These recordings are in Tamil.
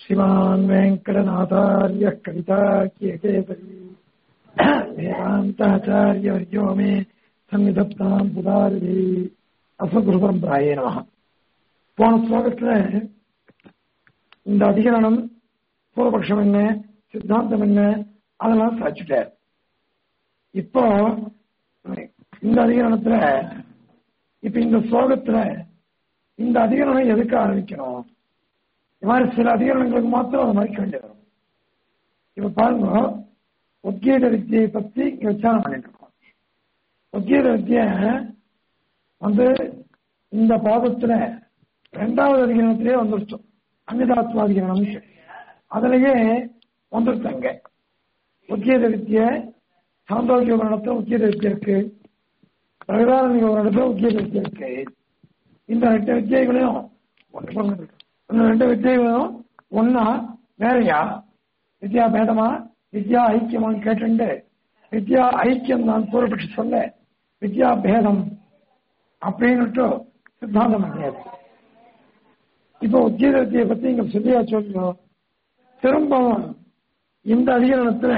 श्रीमान् वेङ्कटनाथार्यः कविताख्यकेसरी वेदान्ताचार्यवर्यो मे சன்னிதத்தாம் புதாரி அசகுரு பரம்பராயே நம போன ஸ்லோகத்துல இந்த அதிகரணம் பூர்வபக்ஷம் என்ன சித்தாந்தம் என்ன அதெல்லாம் சாச்சுட்டார் இப்போ இந்த அதிகரணத்துல இப்ப இந்த ஸ்லோகத்துல இந்த அதிகரணம் எதுக்கு ஆரம்பிக்கணும் இது மாதிரி சில அதிகரணங்களுக்கு மாத்திரம் அதை மறைக்க வேண்டியது வரும் இப்ப பாருங்க உத்கீத வித்தியை பத்தி இங்க விசாரம் பண்ணிட்டு இருக்கோம் உத்கீத வித்திய வந்து இந்த பாதத்துல ரெண்டாவது அதிகரணத்திலே வந்துருச்சோம் அன்னிதாத்மாதிகரணம் அதுலயே வந்துருத்தாங்க உத்கீத வித்திய சாந்தோக்கிய ஒரு இடத்துல உத்கீத வித்தியை இருக்கு பிரகதாரணிக ஒரு இடத்துல உத்கீத வித்தியை இருக்கு இந்த ரெண்டு வித்தியைகளையும் இந்த ரெண்டு வித்தியைகளும் ஒன்னா வேறையா வித்யா பேதமா வித்யா ஐக்கியமான்னு கேட்டு வித்யா ஐக்கியம் நான் பூர்வபட்சி சொல்ல வித்யா பேதம் அப்படின்னுட்டு சித்தாந்தம் கிடையாது இப்போ உத்கீத வித்தியை பத்தி இங்க சொல்லியா சொல்லணும் திரும்பவும் இந்த அதிகரணத்துல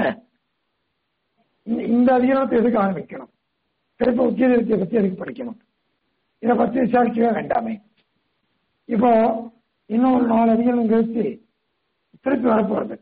இந்த அதிகரணத்தை எதுக்கு ஆரம்பிக்கணும் திரும்ப உத்கீத வித்தியை பத்தி எதுக்கு படிக்கணும் இதை பத்தி விசாரிக்கவே வேண்டாமே இப்போ இன்னும் ஒரு நாலு அதிகரணம் கழிச்சு திருப்பி வரப்போறது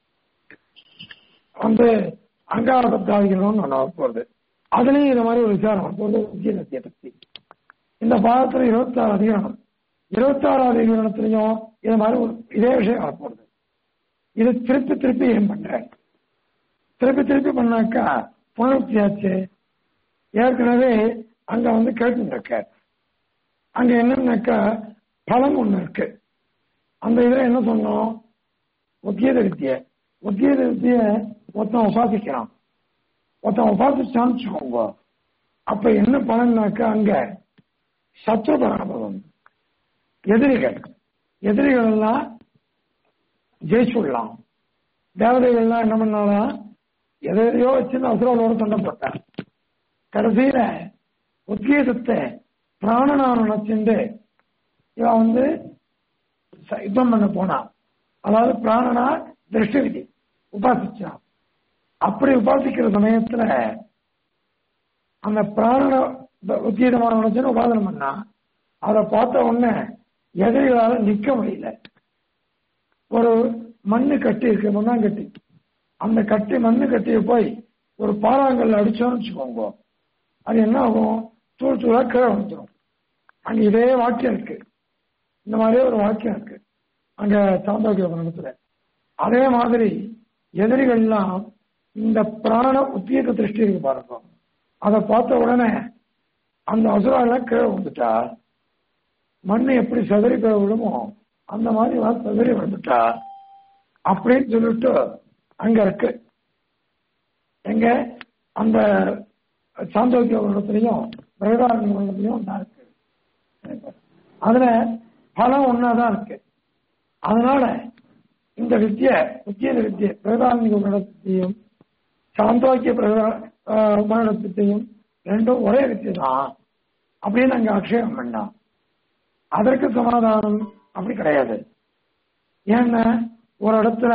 வந்து அங்காரபத்தாதிகரணம்னு ஒன்று வரப்போறது அதுலயும் இந்த மாதிரி ஒரு விசாரம் வரப்போறது உத்கீதத்தை பத்தி இந்த பாதத்துல இருபத்தாறு அதிகரணம் இருபத்தாறாவது அதிகரணத்திலையும் இது மாதிரி ஒரு இதே விஷயம் வரப்போறது இது திருப்பி திருப்பி ஏன் பண்றேன் திருப்பி திருப்பி பண்ணாக்கா புனருக்தியாச்சு ஏற்கனவே அங்க வந்து கேட்டு அங்க என்னன்னாக்கா பலம் ஒண்ணு இருக்கு அந்த இதுல என்ன சொன்னோம் உத்கீத வித்திய உத்கீத வித்திய ஒருத்தன் உபாசிக்கிறான் ஒருத்தன் உபாசிச்சான்னு வச்சுக்கோங்க அப்ப என்ன பலன்னாக்கா அங்க சத்ரு பராபவம் எதிரிகள் எதிரிகள் எல்லாம் ஜெயிச்சுடலாம் தேவதைகள்லாம் என்ன பண்ணாலும் எதையோ வச்சு அசுரோட சண்டை போட்டான் கடைசியில உத்கீதத்தை பிராணனான நினைச்சுண்டு இவன் வந்து யுத்தம் பண்ண போனான் அதாவது பிராணனா திருஷ்டி விதி உபாசிச்சான் அப்படி உபாசிக்கிற சமயத்துல அந்த பிராண உத்தீதமான நினைச்சுன்னு உபாதனம் பண்ணா அதை பார்த்த உடனே எதிரிகளால நிக்க முடியல ஒரு மண்ணு கட்டி இருக்கு மண்ணாங்கட்டி அந்த கட்டி மண்ணு கட்டிய போய் ஒரு பாறாங்கல்ல அடிச்சோம்னு வச்சுக்கோங்க அது என்ன ஆகும் தூள் தூளா கீழே வந்துடும் அங்க இதே வாக்கியம் இருக்கு இந்த மாதிரியே ஒரு வாக்கியம் இருக்கு அங்க சாந்தோக்கிய உபநிடத்துல அதே மாதிரி எதிரிகள்லாம் இந்த பிராண உத்தீக திருஷ்டி இருக்கு பாருங்க அதை பார்த்த உடனே அந்த அசுராலாம் கீழே வந்துட்டா மண்ணு எப்படி சதறி கீழே விடுமோ அந்த மாதிரி சதறி வந்துட்டா அப்படின்னு சொல்லிட்டு அங்க இருக்கு எங்க அந்த சாந்தோக்கிய வருடத்திலையும் பிரகதாரணி வருடத்திலையும் ஒன்றா இருக்கு அதுல பலம் ஒன்னாதான் இருக்கு அதனால இந்த வித்திய உத்தியத வித்திய பிரகதாரணி வருடத்தையும் சாந்தோக்கிய உபநிடத்தையும் ரெண்டும் ஒரே வித்தியை தான் அப்படின்னு அங்க அக்ஷயம் வேண்டாம் அதற்கு சமாதானம் அப்படி கிடையாது ஏன்னா ஒரு இடத்துல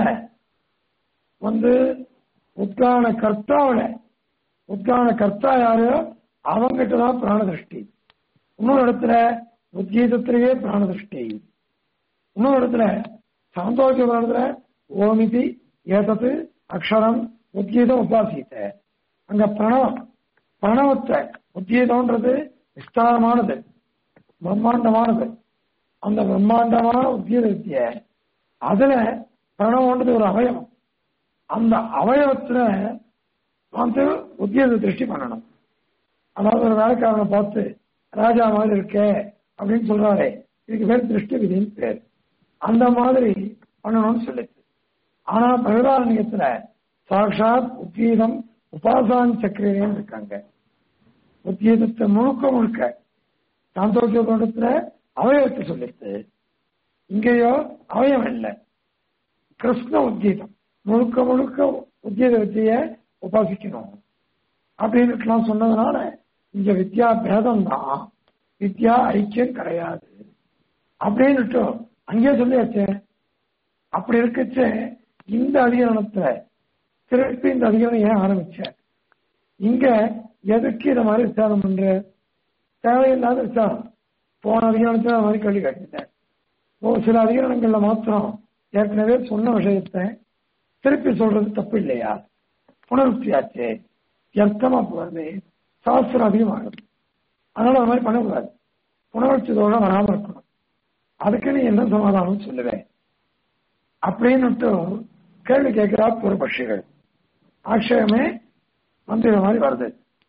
வந்து உத்கான கர்த்தாவில உத்கான கர்த்தா யாரு அவங்கிட்ட தான் பிராண திருஷ்டி இன்னொரு இடத்துல உத்கீதத்திலேயே பிராண திருஷ்டி இன்னொரு இடத்துல சாந்தோக்கிய இடத்துல ஓமிதி ஏதத்து அக்ஷரம் உத்கீதம் உபாசித்த அங்க பிரணவம் பிரணவத்தை உத்கீதம்ன்றது விஸ்தாரமானது பிரம்மாண்டமானது அந்த பிரம்மாண்டமான உத்கீத வித்திய அதுல பிரணவம்ன்றது ஒரு அவயவம் அந்த அவயவத்துல வந்து உத்தியோக திருஷ்டி பண்ணணும் அதாவது ஒரு வேலைக்காரனை பார்த்து ராஜா மாதிரி இருக்கே அப்படின்னு சொல்றாரு இதுக்கு பேர் திருஷ்டி விதின்னு பேர் அந்த மாதிரி பண்ணணும்னு சொல்லிச்சு ஆனா பிரகதாரண்யத்துல சாட்சாத் உத்கீதம் உபாசான் சக்கரேன்னு இருக்காங்க உத்கீதத்தை முழுக்க முழுக்க சாந்தோக்கிய பண்டத்துல அவயவத்தை சொல்லிச்சு இங்கேயோ அவயம் இல்லை கிருஷ்ண உத்கீதம் முழுக்க முழுக்க உத்தியோக வித்திய உபாசிக்கணும் அப்படின்னு சொன்னதுனால இங்க வித்யா பேதம் தான் வித்யா ஐக்கியம் கிடையாது அப்படின்னுட்டு அங்கேயே சொல்லியாச்சு அப்படி இருக்கச்ச இந்த அதிகரணத்துல திருப்பி இந்த அதிகரணம் ஏன் ஆரம்பிச்ச இங்க எதுக்கு இதை மாதிரி விசாரம் பண்ற தேவையில்லாத விசாரம் போன அதிகாரத்துல அது மாதிரி கேள்வி கேட்டுட்டேன் ஓ சில அதிகாரங்கள்ல மாத்திரம் ஏற்கனவே சொன்ன விஷயத்தை திருப்பி சொல்றது தப்பு இல்லையா புனருக்தியாச்சே அர்த்தமா போறது சாஸ்திரம் அதிகமாகும் அதனால அது மாதிரி பண்ணக்கூடாது புனருட்சிதோட வராம இருக்கணும் அதுக்கு நீ என்ன சமாதானம் சொல்லுவேன் அப்படின்னு கேள்வி கேட்கிறா பூர்வபக்ஷிகள் ஆட்சேபமே வந்து இது மாதிரி வருது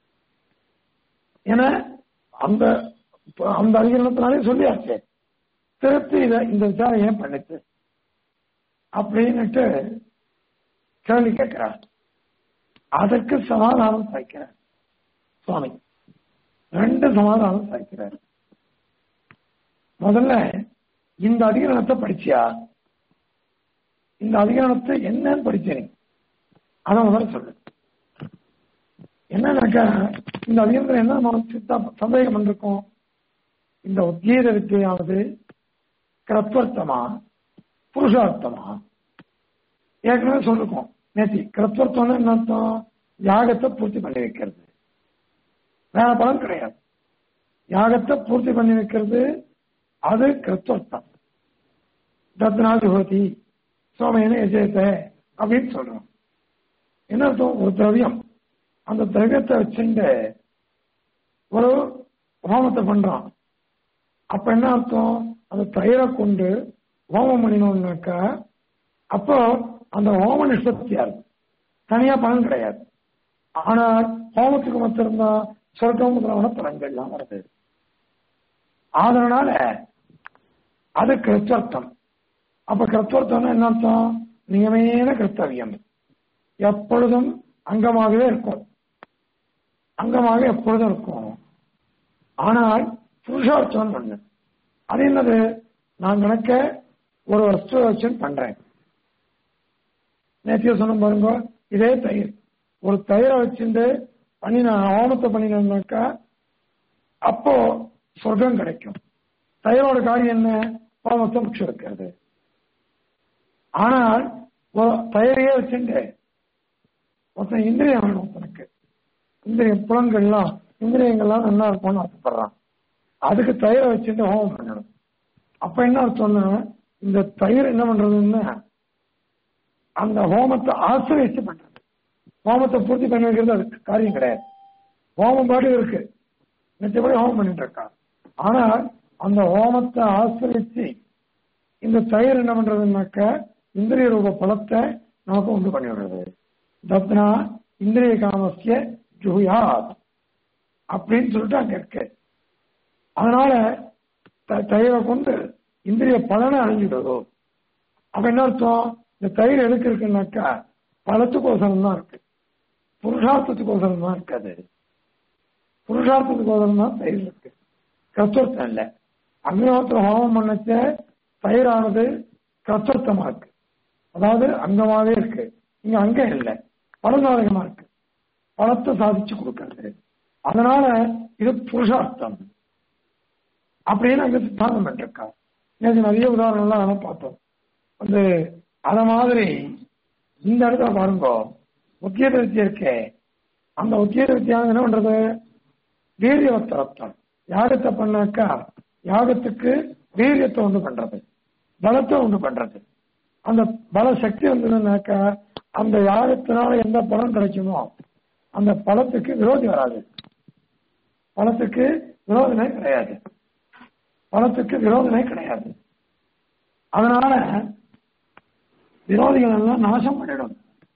ஏன்னா அந்த அந்த அதிகரணத்தினாலே சொல்லியாச்சு திருப்பி இதை இந்த விசாரம் ஏன் பண்ணிச்சு அப்படின்னுட்டு கேள்வி கேட்கிறார் அதற்கு சமாதானம் சாய்க்கிறார் சுவாமி ரெண்டு சமாதானம் சாய்க்கிறார் முதல்ல இந்த அதிகரணத்தை படிச்சியா இந்த அதிகரணத்தை என்னன்னு படிச்ச நீ அதை முதல்ல சொல்லு என்னன்னாக்கா இந்த அதிகரணத்துல என்ன நம்ம சித்தா சந்தேகம் பண்ணிருக்கோம் இந்த உத்கீத வித்தியானது கிரத்வர்த்தமா புருஷார்த்தமா ஏற்கனவே சொல்லிருக்கோம் நேத்தி கிரத்வர்த்தம்னு என்ன அர்த்தம் யாகத்தை பூர்த்தி பண்ணி வைக்கிறது வேற பலன் கிடையாது யாகத்தை பூர்த்தி பண்ணி வைக்கிறது அது கிருத்தர்த்தம் தத்னாதி ஹோதி சோமையன எஜயத்தை அப்படின்னு சொல்றோம் என்ன அர்த்தம் ஒரு திரவியம் அந்த திரவியத்தை வச்சுட்டு ஒரு ஹோமத்தை பண்றான் அப்ப என்ன அர்த்தம் அந்த தயிரை கொண்டு ஹோமம் பண்ணினோம்னாக்கா அப்போ அந்த ஹோம நிஷ்பத்தியா இருக்கும் தனியா பலன் கிடையாது ஆனால் ஹோமத்துக்கு மட்டும் இருந்தா சொர்க்கம் முதலான பலன்கள்லாம் வருது அதனால அது கிருத்தர்த்தம் அப்ப கிருத்தர்த்தம்னா என்ன அர்த்தம் நியமேன கிருத்தவியம் எப்பொழுதும் அங்கமாகவே இருக்கும் அங்கமாக எப்பொழுதும் இருக்கும் ஆனால் புருஷார்த்தம் ஒண்ணு அது என்னது நான் கணக்க ஒரு வஸ்து வச்சு பண்றேன் நேற்றைய சொன்ன பாருங்க இதே தயிர் ஒரு தயிரை வச்சுட்டு பண்ணின ஹோமத்தை பண்ணினோம்னாக்கா அப்போ சொர்க்கம் கிடைக்கும் தயிரோட காரியம் என்ன ஹோமத்தை முக்கியம் இருக்கிறது ஆனால் ஒரு தயிரையே வச்சுட்டு ஒருத்தன் இந்திரியம் வேணும் ஒருத்தனுக்கு இந்திரிய புலங்கள்லாம் இந்திரியங்கள்லாம் நல்லா இருக்கும்னு ஆசைப்படுறான் அதுக்கு தயிரை வச்சுட்டு ஹோமம் பண்ணணும் அப்ப என்ன அர்த்தம்னா இந்த தயிர் என்ன பண்றதுன்னா அந்த ஹோமத்தை ஆசிரியச்சு பண்றது ஹோமத்தை பூர்த்தி பண்ணி வைக்கிறது அதுக்கு காரியம் கிடையாது ஹோமம் பாட்டு இருக்கு நிச்சயப்படி ஹோமம் பண்ணிட்டு இருக்கான் ஆனால் அந்த ஹோமத்தை ஆசிரிச்சு இந்த தயிர் என்ன பண்றதுனாக்க இந்திரிய ரூப பலத்தை நமக்கு உண்டு பண்ணி விடுறது தத்னா இந்திரிய காமசிய ஜுயாத் அப்படின்னு சொல்லிட்டு அங்க இருக்கு அதனால தயிரை கொண்டு இந்திரிய பலனை அழிஞ்சிடுறோம் அப்ப என்ன அர்த்தம் இந்த தயிர் எதுக்கு இருக்குன்னாக்கா பலத்துக்கோசரம் தான் இருக்கு புருஷார்த்தத்துக்கோசரம் தான் இருக்காது புருஷார்த்தத்துக்கோசரம் தான் தயிர் இருக்கு கஸ்தர்த்தம் இல்லை அக்னிஹோத்திர ஹோமம் பண்ணச்ச தயிரானது கஸ்தர்த்தமா இருக்கு அதாவது அங்கமாவே இருக்கு இங்க அங்கம் இல்லை பலசாதகமா இருக்கு பலத்தை சாதிச்சு கொடுக்கறது அதனால இது புருஷார்த்தம் அப்படின்னு அங்க சித்தாந்தம் பண்ணிருக்கா நேற்று நிறைய உதாரணம்லாம் அதெல்லாம் பார்த்தோம் வந்து அத மாதிரி இந்த இடத்துல பாருங்க உத்தியோக வித்தியை இருக்கே அந்த உத்தியோக வித்தியானது என்ன பண்றது வீரியவத்தரத்தம் யாகத்தை பண்ணாக்கா யாகத்துக்கு வீரியத்தை உண்டு பண்றது பலத்தை உண்டு பண்றது அந்த பல சக்தி வந்ததுன்னாக்கா அந்த யாகத்தினால எந்த பலன் கிடைக்குமோ அந்த பலத்துக்கு விரோதி வராது பலத்துக்கு விரோதனை கிடையாது பலத்துக்கு விரோதனை கிடையாது அதனால விரோதிகள் எல்லாம் நாசம் பண்ணிடும்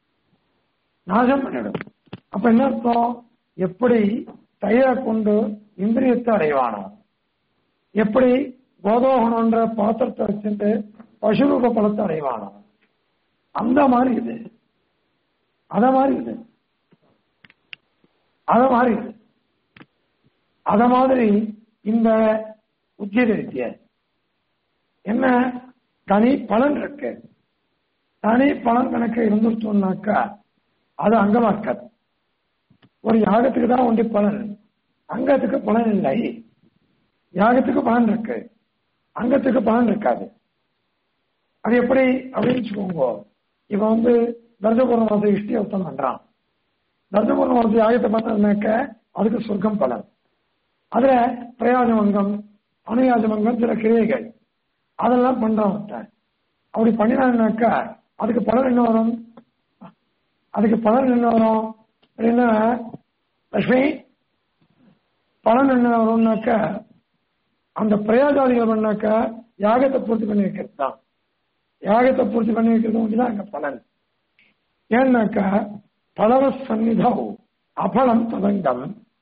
நாசம் பண்ணிடும் அப்ப என்ன அர்த்தம் எப்படி தயிரை கொண்டு இந்திரியத்தை அடைவானோ எப்படி கோதோகணன்ற பாத்திரத்தை வச்சுட்டு பசுரூப பலத்தை அடைவானோ அந்த மாதிரி இது அத மாதிரி இது அத மாதிரி இது அத மாதிரி இந்த உத்தியோக வித்திய என்ன தனி பலன் இருக்கு தனி பலன் கணக்கு இருந்துட்டோம்னாக்கா அது அங்கமா இருக்காது ஒரு யாகத்துக்கு தான் ஒண்டி பலன் அங்கத்துக்கு பலன் இல்லை யாகத்துக்கு பலன் இருக்கு அங்கத்துக்கு பலன் இருக்காது அது எப்படி அப்படின்னு வச்சுக்கோங்க இப்ப வந்து தர்ஜபூர்ண மாசம் இஷ்டி ஒருத்தம் பண்றான் தர்ஜபூர்ண மாசம் யாகத்தை பண்ணாக்க அதுக்கு சொர்க்கம் பலன் அதுல பிரயாஜமங்கம் அணுயாஜமங்கம் சில கிரியைகள் அதெல்லாம் பண்றான் ஒருத்தன் அப்படி பண்ணினான்னாக்கா அதுக்கு பலன் என்ன வரும் அதுக்கு பலன் என்ன வரும் என்ன லட்சுமி பலன் என்ன வரும்னாக்க அந்த பிரயாஜாதிகள் பண்ணாக்க யாகத்தை பூர்த்தி பண்ணி வைக்கிறது தான் யாகத்தை பூர்த்தி பண்ணி வைக்கிறது மட்டும்தான் அங்க பலன் ஏன்னாக்கா பலவ சந்நிதம் அபலம் ததங்கம்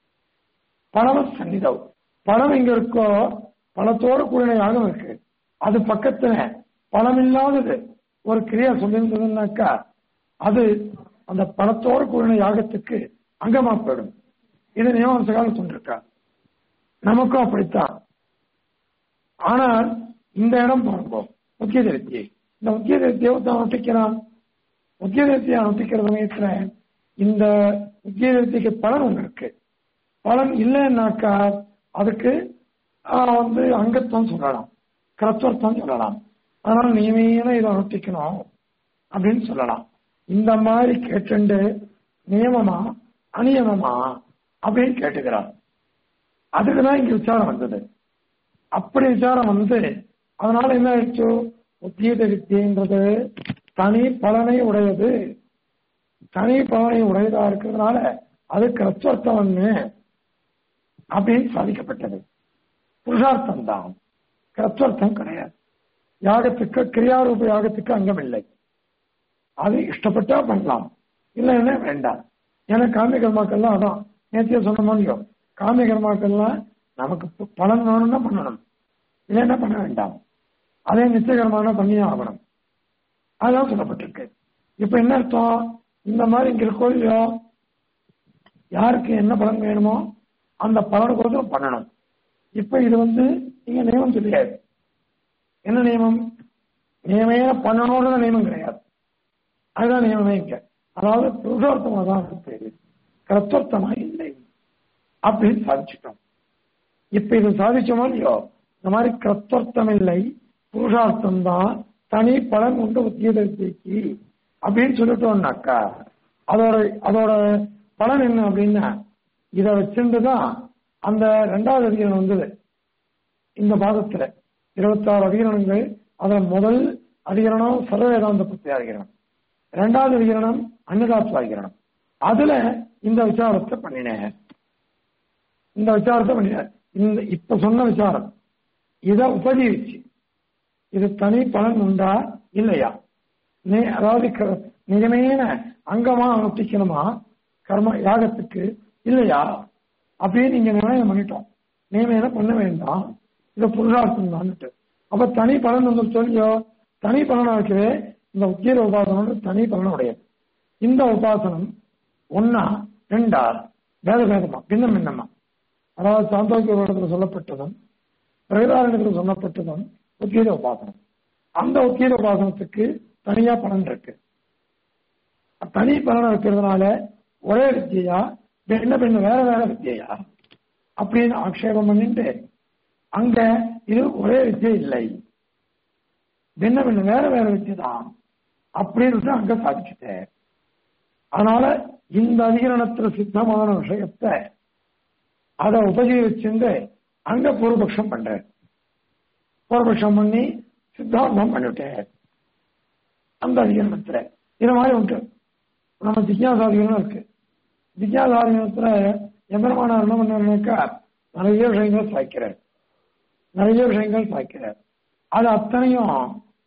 பலவ சந்நிதம் பழம் எங்க இருக்கோ பழத்தோடு கூடின யாகம் இருக்கு அது பக்கத்துல பழம் இல்லாதது ஒரு கிரியா சொல்லியிருந்ததுன்னாக்கா அது அந்த பழத்தோடு கூடின யாகத்துக்கு அங்கமா போயிடும் இது நியமனத்துக்காக சொல்லிருக்கா நமக்கும் அப்படித்தான் ஆனால் இந்த இடம் பாருங்க முக்கிய திருப்தியை இந்த முக்கிய திருப்தியை ஒருத்தன் அனுஷ்டிக்கிறான் முக்கிய திருப்தியை அனுஷ்டிக்கிற சமயத்துல இந்த முக்கிய திருப்திக்கு பலன் ஒண்ணு இருக்கு பலன் இல்லைன்னாக்கா அதுக்கு ஆஹ், வந்து அங்கத்துவம் சொல்லலாம் கிரத்துவம் சொல்லலாம் அதனால நியமீன இதை அனுஷ்டிக்கணும் அப்படின்னு சொல்லலாம் இந்த மாதிரி கேட்டுண்டு நியமமா அநியமமா அப்படின்னு கேட்டுக்கிறார் அதுக்குதான் இங்க விசாரம் வந்தது அப்படி விசாரம் வந்து அதனால என்ன ஆயிடுச்சு உத்தியத வித்தியன்றது தனி பலனை உடையது தனி பலனை உடையதா இருக்கிறதுனால அது கிரத்வர்த்தம்னு அப்படின்னு சாதிக்கப்பட்டது புருஷார்த்தம் தான் கிரத்வர்த்தம் கிடையாது யாகத்துக்கு கிரியாரூப யாகத்துக்கு அங்கம் இல்லை அது இஷ்டப்பட்டா பண்ணலாம் இல்லைன்னா வேண்டாம் ஏன்னா காமிய கர்மாக்கள்லாம் அதான் நேத்திய சொன்ன முடியும் காமிய கர்மாக்கள்லாம் நமக்கு ப- பலன் வேணும்னா பண்ணணும் இல்லைன்னா பண்ண வேண்டாம் அதே நித்தியகரமான பண்ணியே ஆகணும் அதுதான் சொல்லப்பட்டிருக்கு இப்ப என்ன அர்த்தம் இந்த மாதிரி இங்க இருக்கோ இல்லையோ யாருக்கு என்ன பலன் வேணுமோ அந்த பலனுக்கோசரம் பண்ணணும் இப்ப இது வந்து நீங்க நியமம் தெரியாது என்ன நியமம் நியமே பண்ணணும்னு நியமம் கிடையாது அதுதான் நியமமே இங்க அதாவது புருஷார்த்தமா தான் இருக்கு பேரு கர்த்தர்த்தமா இல்லை அப்படின்னு சாதிச்சிட்டோம் இப்ப இது சாதிச்சோமோ இல்லையோ இந்த மாதிரி கர்த்தர்த்தம் இல்லை புருஷார்த்தம் தான் தனி பலன் உண்டு உத்தியதற்கு அப்படின்னு சொல்லிட்டோம்னாக்கா அதோட அதோட பலன் என்ன அப்படின்னா இதை வச்சிருந்துதான் அந்த ரெண்டாவது அதிகாரம் வந்தது இந்த பாதத்துல இருபத்தாறு அதிகரணங்கள் அதுல முதல் அதிகரணம் சர்வவேதாந்த புத்தி அதிகரணம் ரெண்டாவது அதிகரணம் அன்னதாத்வ அதிகரணம் அதுல இந்த விசாரத்தை பண்ணினேன் இந்த விசாரத்தை பண்ணினேன் இந்த இப்ப சொன்ன விசாரம் இத உபஜீவிச்சு இது தனி பலன் உண்டா இல்லையா நே- அதாவது க- நிஜமையான அங்கமா அனுஷ்டிக்கணுமா கர்ம யாகத்துக்கு இல்லையா அப்படியே நீங்க நிர்ணயம் பண்ணிட்டோம் நியமன பண்ண வேண்டாம் இது புருஷார்த்தம் தான்ட்டு அப்ப தனி பலன் வந்து சொல்லியோ தனி பலனா இருக்கவே இந்த உத்திர உபாசனம் தனி பலனுடையது இந்த உபாசனம் ஒன்னா ரெண்டா வேத வேதமா பின்னம் பின்னமா அதாவது சாந்தோக்கிய இடத்துல சொல்லப்பட்டதும் பிரகதாரணத்தில் சொல்லப்பட்டதும் உத்திர உபாசனம் அந்த உத்திர உபாசனத்துக்கு தனியா பலன் இருக்கு தனி பலன் இருக்கிறதுனால ஒரே வித்தியா பின்ன பின்ன வேற வேற வித்தியா அப்படின்னு ஆக்ஷேபம் பண்ணிட்டு அங்க இது ஒரே வித்தியை இல்லை பின்ன பின்ன வேற வேற வித்தியை தான் அப்படின்னு அங்க சாதிச்சுட்டேன் அதனால இந்த அதிகரணத்துல சித்தமான விஷயத்தை அதை உபஜீவிச்சுட்டு அங்க பூர்வபக்ஷம் பண்றேன் பூர்வபக்ஷம் பண்ணி சித்தாந்தம் பண்ணிவிட்டேன் அந்த அதிகரணத்துல இது மாதிரி உண்டு நம்ம ஜிக்யாசாதிகளும் இருக்கு ஜிக்யாசாதிகத்துல எம்பெருமானார் என்ன பண்ணாருனாக்கா நிறைய விஷயங்கள் சாய்க்கிறார் நிறைய விஷயங்கள் சாய்க்கிறார் அது அத்தனையும்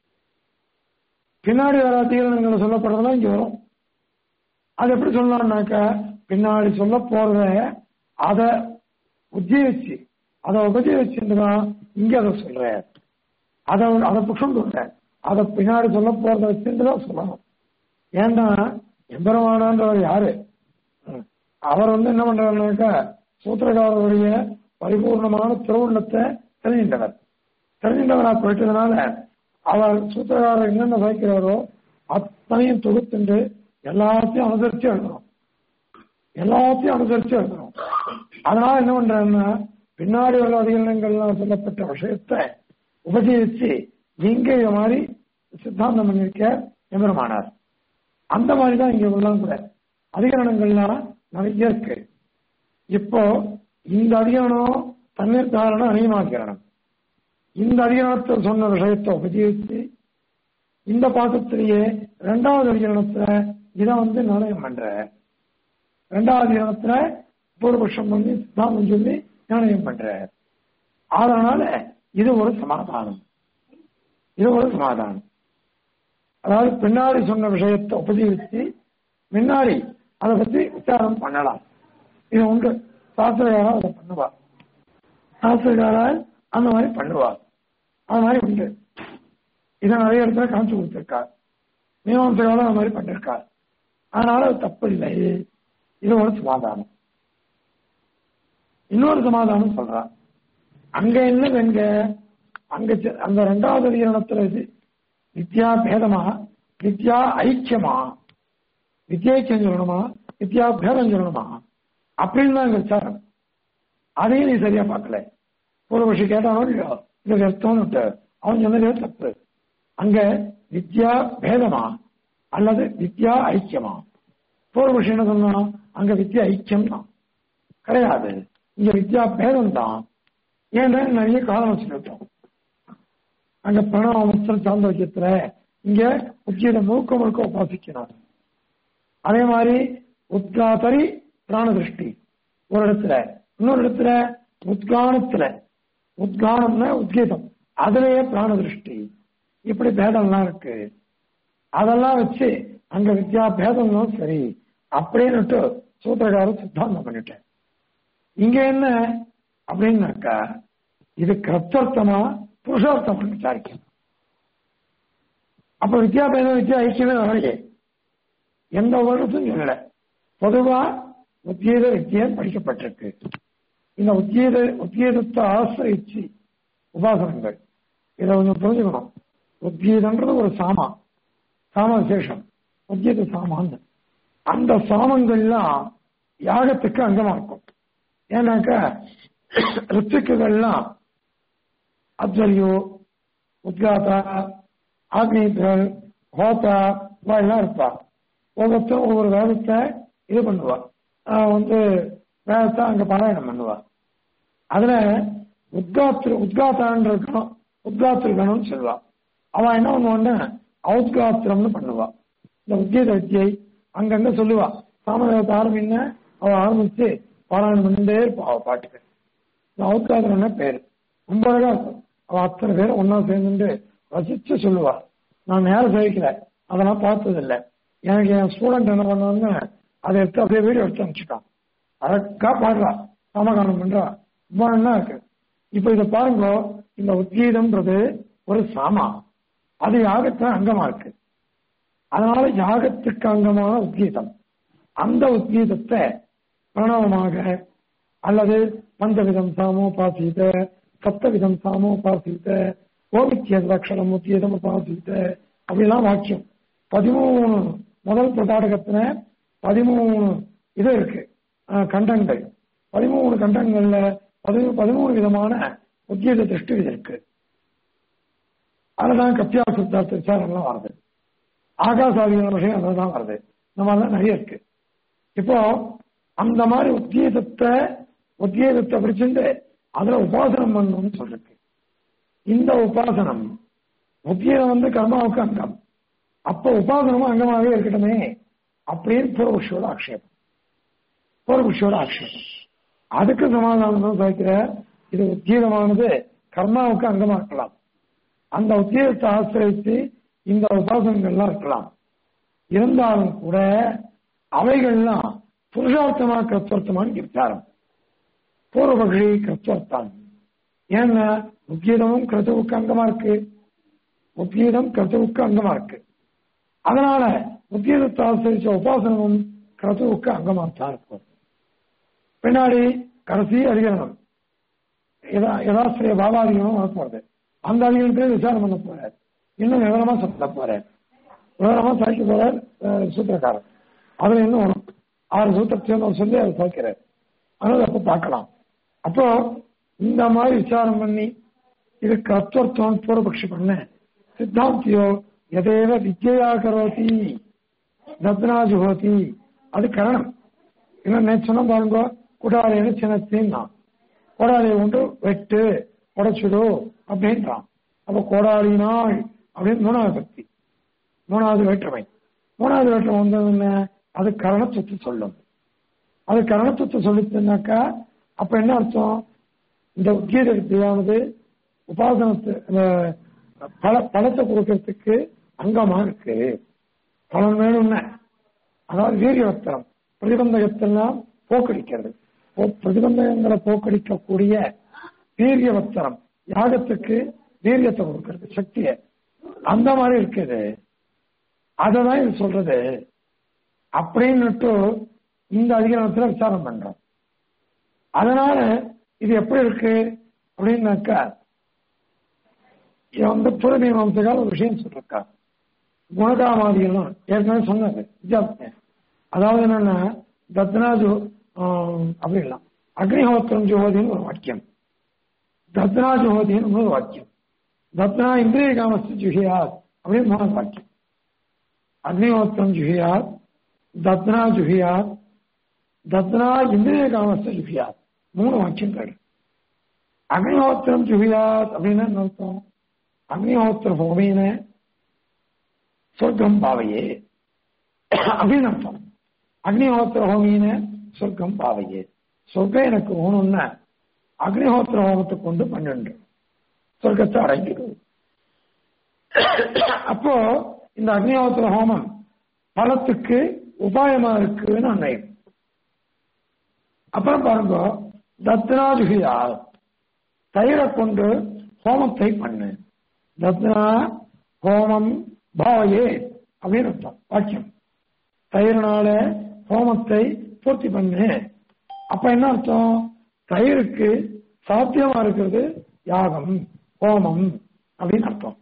பின்னாடி வர அதிகரணங்கள் சொல்லப்படுறதெல்லாம் இங்க வரும் அது எப்படி சொல்லலாம்னாக்கா பின்னாடி சொல்ல போறத அதை உத்தியோகிச்சு அதை உபயோகிச்சுதான் இங்க அதை சொல்றேன் அதை அதை புஷம் சொல்றேன் அதை பின்னாடி சொல்ல போறத வச்சுட்டு தான் சொல்லணும் ஏன்னா எம்பெருமானான்றவர் யாரு ம். அவர் வந்து என்ன பண்றாருனாக்கா சூத்திரகாரருடைய பரிபூர்ணமான திருவுள்ளத்தை தெரிஞ்சின்றவர் தெரிஞ்சின்றவரா போயிட்டதுனால அவர் சூத்திரகாரர் என்னென்ன வைக்கிறாரோ அத்தனையும் தொகுத்துண்டு எல்லாத்தையும் அனுசரிச்சு எழுதணும் எல்லாத்தையும் அனுசரிச்சு எழுதணும் அதனால என்ன பண்றாருன்னா பின்னாடி உள்ள அதிகாரங்கள்லாம் சொல்லப்பட்ட விஷயத்தை உபதேசிச்சு இங்க இது மாதிரி சித்தாந்தம் பண்ணியிருக்க எம்பெருமானார் அந்த மாதிரி தான் இங்க உள்ளாம் கூட அதிகரணங்கள்லாம் நிறைய இருக்கு இப்போ இந்த அதிகரணம் தண்ணீர் காரணம் அணியமாக்கிரணம் இந்த அதிகரணத்தை சொன்ன விஷயத்தை உபயோகித்து இந்த பாசத்திலேயே ரெண்டாவது அதிகரணத்துல இதை வந்து நிர்ணயம் பண்ற ரெண்டாவது அதிகரணத்துல பூர்வபட்சம் வந்து சித்தாந்தம் சொல்லி நிர்ணயம் பண்ற அதனால இது ஒரு சமாதானம் இது ஒரு சமாதானம் அதாவது பின்னாடி சொன்ன விஷயத்தை உபயோகித்து முன்னாடி அதை பத்தி விசாரம் பண்ணலாம் இது உண்டு சாஸ்திரகாரா அதை பண்ணுவா சாஸ்திரகாரா அந்த மாதிரி பண்ணுவா அது மாதிரி உண்டு இதை நிறைய இடத்துல காமிச்சு கொடுத்திருக்கார் மீமாசையால அந்த மாதிரி பண்ணிருக்கார் அதனால அது தப்பு இல்லை இது ஒரு சமாதானம் இன்னொரு சமாதானம் சொல்றான் அங்க என்ன எங்க அங்க செ- அந்த ரெண்டாவது அதிகரணத்துல இது வித்யா பேதமா வித்யா ஐக்கியமா வித்யைக்கியம் சொல்லணுமா வித்யா பேதம் சொல்லணுமா அப்படின்னு தான் எங்க விசாரம் அதையும் நீ சரியா பார்க்கல பூர்வபக்ஷி கேட்டானோ இல்லையோ இது அர்த்தம்னு விட்டு அவன் சொன்னதே தப்பு அங்க வித்யா பேதமா அல்லது வித்யா ஐக்கியமா பூர்வபக்ஷி என்ன சொன்னான் அங்க வித்யா ஐக்கியம் தான் கிடையாது இங்க வித்யா பேதம் தான் ஏன்னா நிறைய காரணம் சொல்லிட்டோம் அங்க பிரணவமஸ்திரம் சாந்தோக்கியத்துல இங்க உச்சியில முழுக்க முழுக்க உபாசிக்கணும் அதே மாதிரி உத்காதரி பிராண திருஷ்டி ஒரு இடத்துல இன்னொரு இடத்துல உத்கானத்துல உத்கானம்னா உத்கீதம் அதுலயே பிராண திருஷ்டி இப்படி பேதம்லாம் இருக்கு அதெல்லாம் வச்சு அங்க வித்யா பேதம்லாம் சரி அப்படின்னுட்டு சூத்திரக்காரர் சித்தாந்தம் பண்ணிட்டேன் இங்க என்ன அப்படின்னாக்கா இது கிரத்தர்த்தமா புருஷார்த்தமா விசாரிக்கணும் அப்ப வித்யாபேதம் வித்யா ஐக்கியமே வரலையே எந்த வருடத்தும் சொல்லல பொதுவா உத்தியத வித்தியம் படிக்கப்பட்டிருக்கு இந்த உத்தியத உத்தியதத்தை ஆசிரிச்சு உபாசனங்கள் இதை கொஞ்சம் புரிஞ்சுக்கணும் உத்தியதன்றது ஒரு சாமா சாம விசேஷம் உத்தியத சாமான்னு அந்த சாமங்கள்லாம் யாகத்துக்கு அங்கமா இருக்கும் ஏன்னாக்கா ரித்துக்குகள்லாம் அத்வரியோ உத்காதா ஆக்னேயர்கள் ஹோதா எல்லாம் இருப்பா ஒவ்வொருத்தரும் ஒவ்வொரு வேதத்தை இது பண்ணுவா ஆஹ் வந்து வேதத்தை அங்க பாராயணம் பண்ணுவா அதுல உத்காத்திரு உத்காத்தான்னு இருக்கணும் உத்காத்திருக்கணும்னு சொல்லுவா அவன் என்ன பண்ணுவான்னா ஔத்காத்திரம்னு பண்ணுவா இந்த உத்தியத வித்தியை அங்கங்க சொல்லுவா சாமவேதத்தை ஆரம்பின்னு அவ ஆரம்பிச்சு பாராயணம் பண்ணிட்டே இருப்பா அவ பாட்டுக்கு இந்த ஔத்காத்திரம்னா பேரு ரொம்ப அழகா இருக்கும் அவ அத்தனை பேரும் ஒன்னா சேர்ந்துட்டு ரசிச்சு சொல்லுவா நான் நேரம் சேவிக்கல அதெல்லாம் பார்த்தது இல்லை எனக்கு என் ஸ்டூடெண்ட் என்ன பண்ணான்னு அதை எடுத்து அப்படியே வீடியோ எடுத்து அனுப்பிச்சுட்டான் அழகா பாடுறா சமகானம் பண்றா ரொம்ப நல்லா இருக்கு இப்ப இதை பாருங்க இந்த உத்கீதம்ன்றது ஒரு சாமா அது யாகத்துல அங்கமா இருக்கு அதனால யாகத்துக்கு அங்கமான உத்கீதம் அந்த உத்கீதத்தை பிரணவமாக அல்லது பஞ்சவிதம் சாமோபாசித்த சப்தவிதம் சாமோபாசித்த ஓமித்தியது அக்ஷரம் உத்தியதம் உபாசித்த அப்படிலாம் வாக்கியம் பதிமூணு முதல் பிரதாடகத்துல பதிமூணு இது இருக்கு அஹ், கண்டங்கள் பதிமூணு கண்டங்கள்ல பதிமூ பதிமூணு விதமான உத்தியத திருஷ்டி இது இருக்கு அதுதான் கத்தியா சித்தார்த்த விசாரம்லாம் வருது ஆகாசாதியான விஷயம் அதுதான் வருது இந்த மாதிரிலாம் நிறைய இருக்கு இப்போ அந்த மாதிரி உத்தியதத்தை உத்தியதத்தை பிடிச்சிட்டு அதுல உபாசனம் பண்ணணும்னு சொல்லிருக்கு இந்த உபாசனம் உத்தியதம் வந்து கர்மாவுக்கு அங்கம் அப்ப உபாசனமும் அங்கமாகவே இருக்கட்டுமே அப்படின்னு பூர்வபக்ஷியோட ஆக்ஷேபம் பூர்வபக்ஷியோட ஆக்ஷேபம் அதுக்கு சமாதானம் தான் சாய்க்கிற இது உத்தியதமானது கர்மாவுக்கு அங்கமா இருக்கலாம் அந்த உத்தியத்தை ஆசிரியத்து இந்த உபாசனங்கள்லாம் இருக்கலாம் இருந்தாலும் கூட அவைகள்லாம் புருஷார்த்தமா கர்த்தர்த்தமான்னு விசாரம் பூர்வபக்ஷி கர்த்தர்த்தான் ஏன்னா உத்கீதமும் கிருத்துவுக்கு அங்கமா இருக்கு உத்கீதம் கிருத்துவுக்கு அங்கமா இருக்கு அதனால உத்கீதத்தை ஆசிரிச்ச உபாசனமும் கிருத்துவுக்கு அங்கமா தான் இருக்கும் பின்னாடி கடைசி அதிகரணம் யதா- யதாஸ்திரிய பாபாதிகமும் வரப்போறது அந்த அதிகரணத்திலே விசாரம் பண்ண போறார் இன்னும் விவரமா சொல்ல போறார் விவரமா சாய்க்க போறார் அஹ், சூத்திரக்காரர் அதுல இன்னும் வரும். ஆறு சூத்திரத்தையும் அவர் சொல்லி அதை சாய்க்கிறார் அதனால அப்ப பார்க்கலாம் அப்போ இந்த மாதிரி விசாரம் பண்ணி இதுக்கு அத்வர்த்தம் பூர்வபக்ஷி பண்ண சித்தாந்தியோ எதேவ வித்யா கரோதி தத்னா ஜுஹோதி அது கரணம் இன்னும் நேற்று சொன்ன பாருங்க குடாலைன்னு சின்னத்தின்னா கோடாலியை கொண்டு வெட்டு உடைச்சிடு அப்படின்றான் அப்ப கோடாலினாள் அப்படின்னு மூணாவது பக்தி மூணாவது வேற்றுமை மூணாவது வேற்றுமை வந்தது என்ன அது கரணத்துவத்தை சொல்லும் அது கரணத்துவத்தை சொல்லிச்சுனாக்கா அப்ப என்ன அர்த்தம் இந்த உத்கீத வித்தியானது உபாசனத்து அஹ், பல பலத்தை கொடுக்கறதுக்கு அங்கமா இருக்கு பலன் வேணும்னு அதாவது வீரியவஸ்திரம் பிரதிபந்தகத்தெல்லாம் போக்கடிக்கிறது போ- பிரதிபந்தகங்களை போக்கடிக்கக்கூடிய வீரியவஸ்திரம் யாகத்துக்கு வீரியத்தை கொடுக்கிறது சக்தியை அந்த மாதிரி இருக்குது அததான் இது சொல்றது அப்படின்னுட்டு இந்த அதிகாரத்துல விசாரம் பண்றோம் அதனால இது எப்படி இருக்கு அப்படின்னாக்கா இது வந்து புறமீமாசைக்கால ஒரு விஷயம் சொல்லிருக்கா குணகாமாதிகளும் ஏற்கனவே சொன்னது வித்தியாசம் அதாவது என்னன்னா தத்னாஜு அப்படி இல்லை அக்னிஹோத்திரம் ஜோதின்னு ஒரு வாக்கியம் தத்னா ஜோதின்னு இன்னொரு வாக்கியம் தத்னா இந்திரிய காமஸ்து ஜுஹியாத் அப்படின்னு மூணாவது வாக்கியம் அக்னிஹோத்திரம் ஜுஹியாத் தத்னா ஜுஹியாத் தத்னா இந்திரிய காமஸ்து ஜுஹியாத் மூணு வாக்கியங்கள் அக்னிஹோத்திரம் ஜுஹியாத் அப்படின்னு என்ன அர்த்தம் அக்னிஹோத்திர ஹோமேன சொர்க்கம் பாவையே அப்படின்னு அர்த்தம் அக்னிஹோத்திர ஹோமீன சொர்க்கம் பாவையே சொர்க்கம் எனக்கு வேணும்னா அக்னிஹோத்திர ஹோமத்தை கொண்டு பன்னெண்டு சொர்க்கத்தை அடங்கிடும் அப்போ இந்த அக்னிஹோத்திர ஹோமம் பலத்துக்கு உபாயமா இருக்குன்னு அன்னையம் அப்புறம் பாருங்க தத்னாஜுகியா தயிரை கொண்டு ஹோமத்தை பண்ணு தத்னா ஹோமம் பாவையே அப்படின்னு அர்த்தம் வாக்கியம் தயிர்னால ஹோமத்தை பூர்த்தி பண்ணு அப்ப என்ன அர்த்தம் தயிருக்கு சாத்தியமா இருக்கிறது யாகம் ஹோமம் அப்படின்னு அர்த்தம்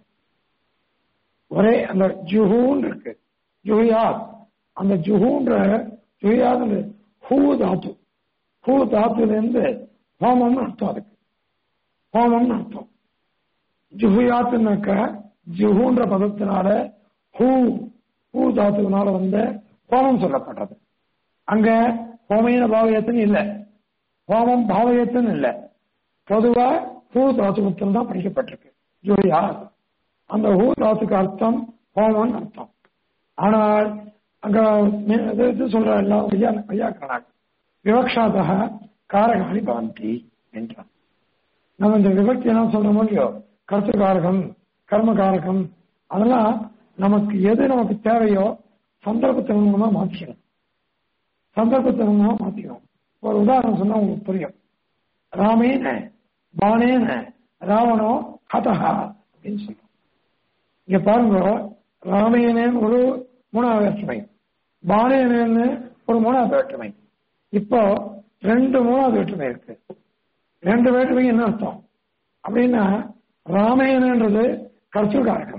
ஒரே அந்த ஜுஹூன் இருக்கு ஜுஹியாத் அந்த ஜுஹூன்ற ஜுஹியாத் ஹூ தாத்து ஹூ தாத்துல இருந்து ஹோமம்னு அர்த்தம் அதுக்கு ஹோமம்னு அர்த்தம் ஜுஹியாத்துனாக்க ஜுஹூன்ற பதத்தினால ஹூ ஹூ தாத்துனால வந்த ஹோமம் சொல்லப்பட்டது அங்க ஹோமையின பாவயத்துன்னு இல்ல ஹோமம் பாவயத்துன்னு இல்ல பொதுவா ஹூ தாத்து மட்டும் தான் படிக்கப்பட்டிருக்கு ஜுஹியா அந்த ஹூ தாத்துக்கு அர்த்தம் ஹோமம்னு அர்த்தம் ஆனால் அங்க மே- இது இது சொல்ற எல்லாம் ஐயா ஐயாக்கணாக் விவக்ஷாதக காரகாணி பவந்தி என்றான் நம்ம இந்த விபக்தி என்ன சொல்றோமோ இல்லையோ கருத்துக்காரகம் கர்மகாரகம் அதெல்லாம் நமக்கு எது நமக்கு தேவையோ சந்தர்ப்பத்தின் மூலமா மாற்றிக்கணும் சந்தர்ப்பத்தின் மூலமா மாத்திக்கணும் ஒரு உதாரணம் சொன்னா உங்களுக்கு புரியும் ராமேன பானேன ராவணோ ஹதஹா அப்படின்னு சொல்றோம் இங்க பாருங்க ராமேனேன்னு ஒரு மூணாவது வேற்றுமை பானேனேன்னு ஒரு மூணாவது வேற்றுமை இப்போ ரெண்டு மூணாவது வேற்றுமை இருக்கு ரெண்டு வேற்றுமைக்கு என்ன அர்த்தம் அப்படின்னா ராமேனன்றது கர்த்தகாரகம்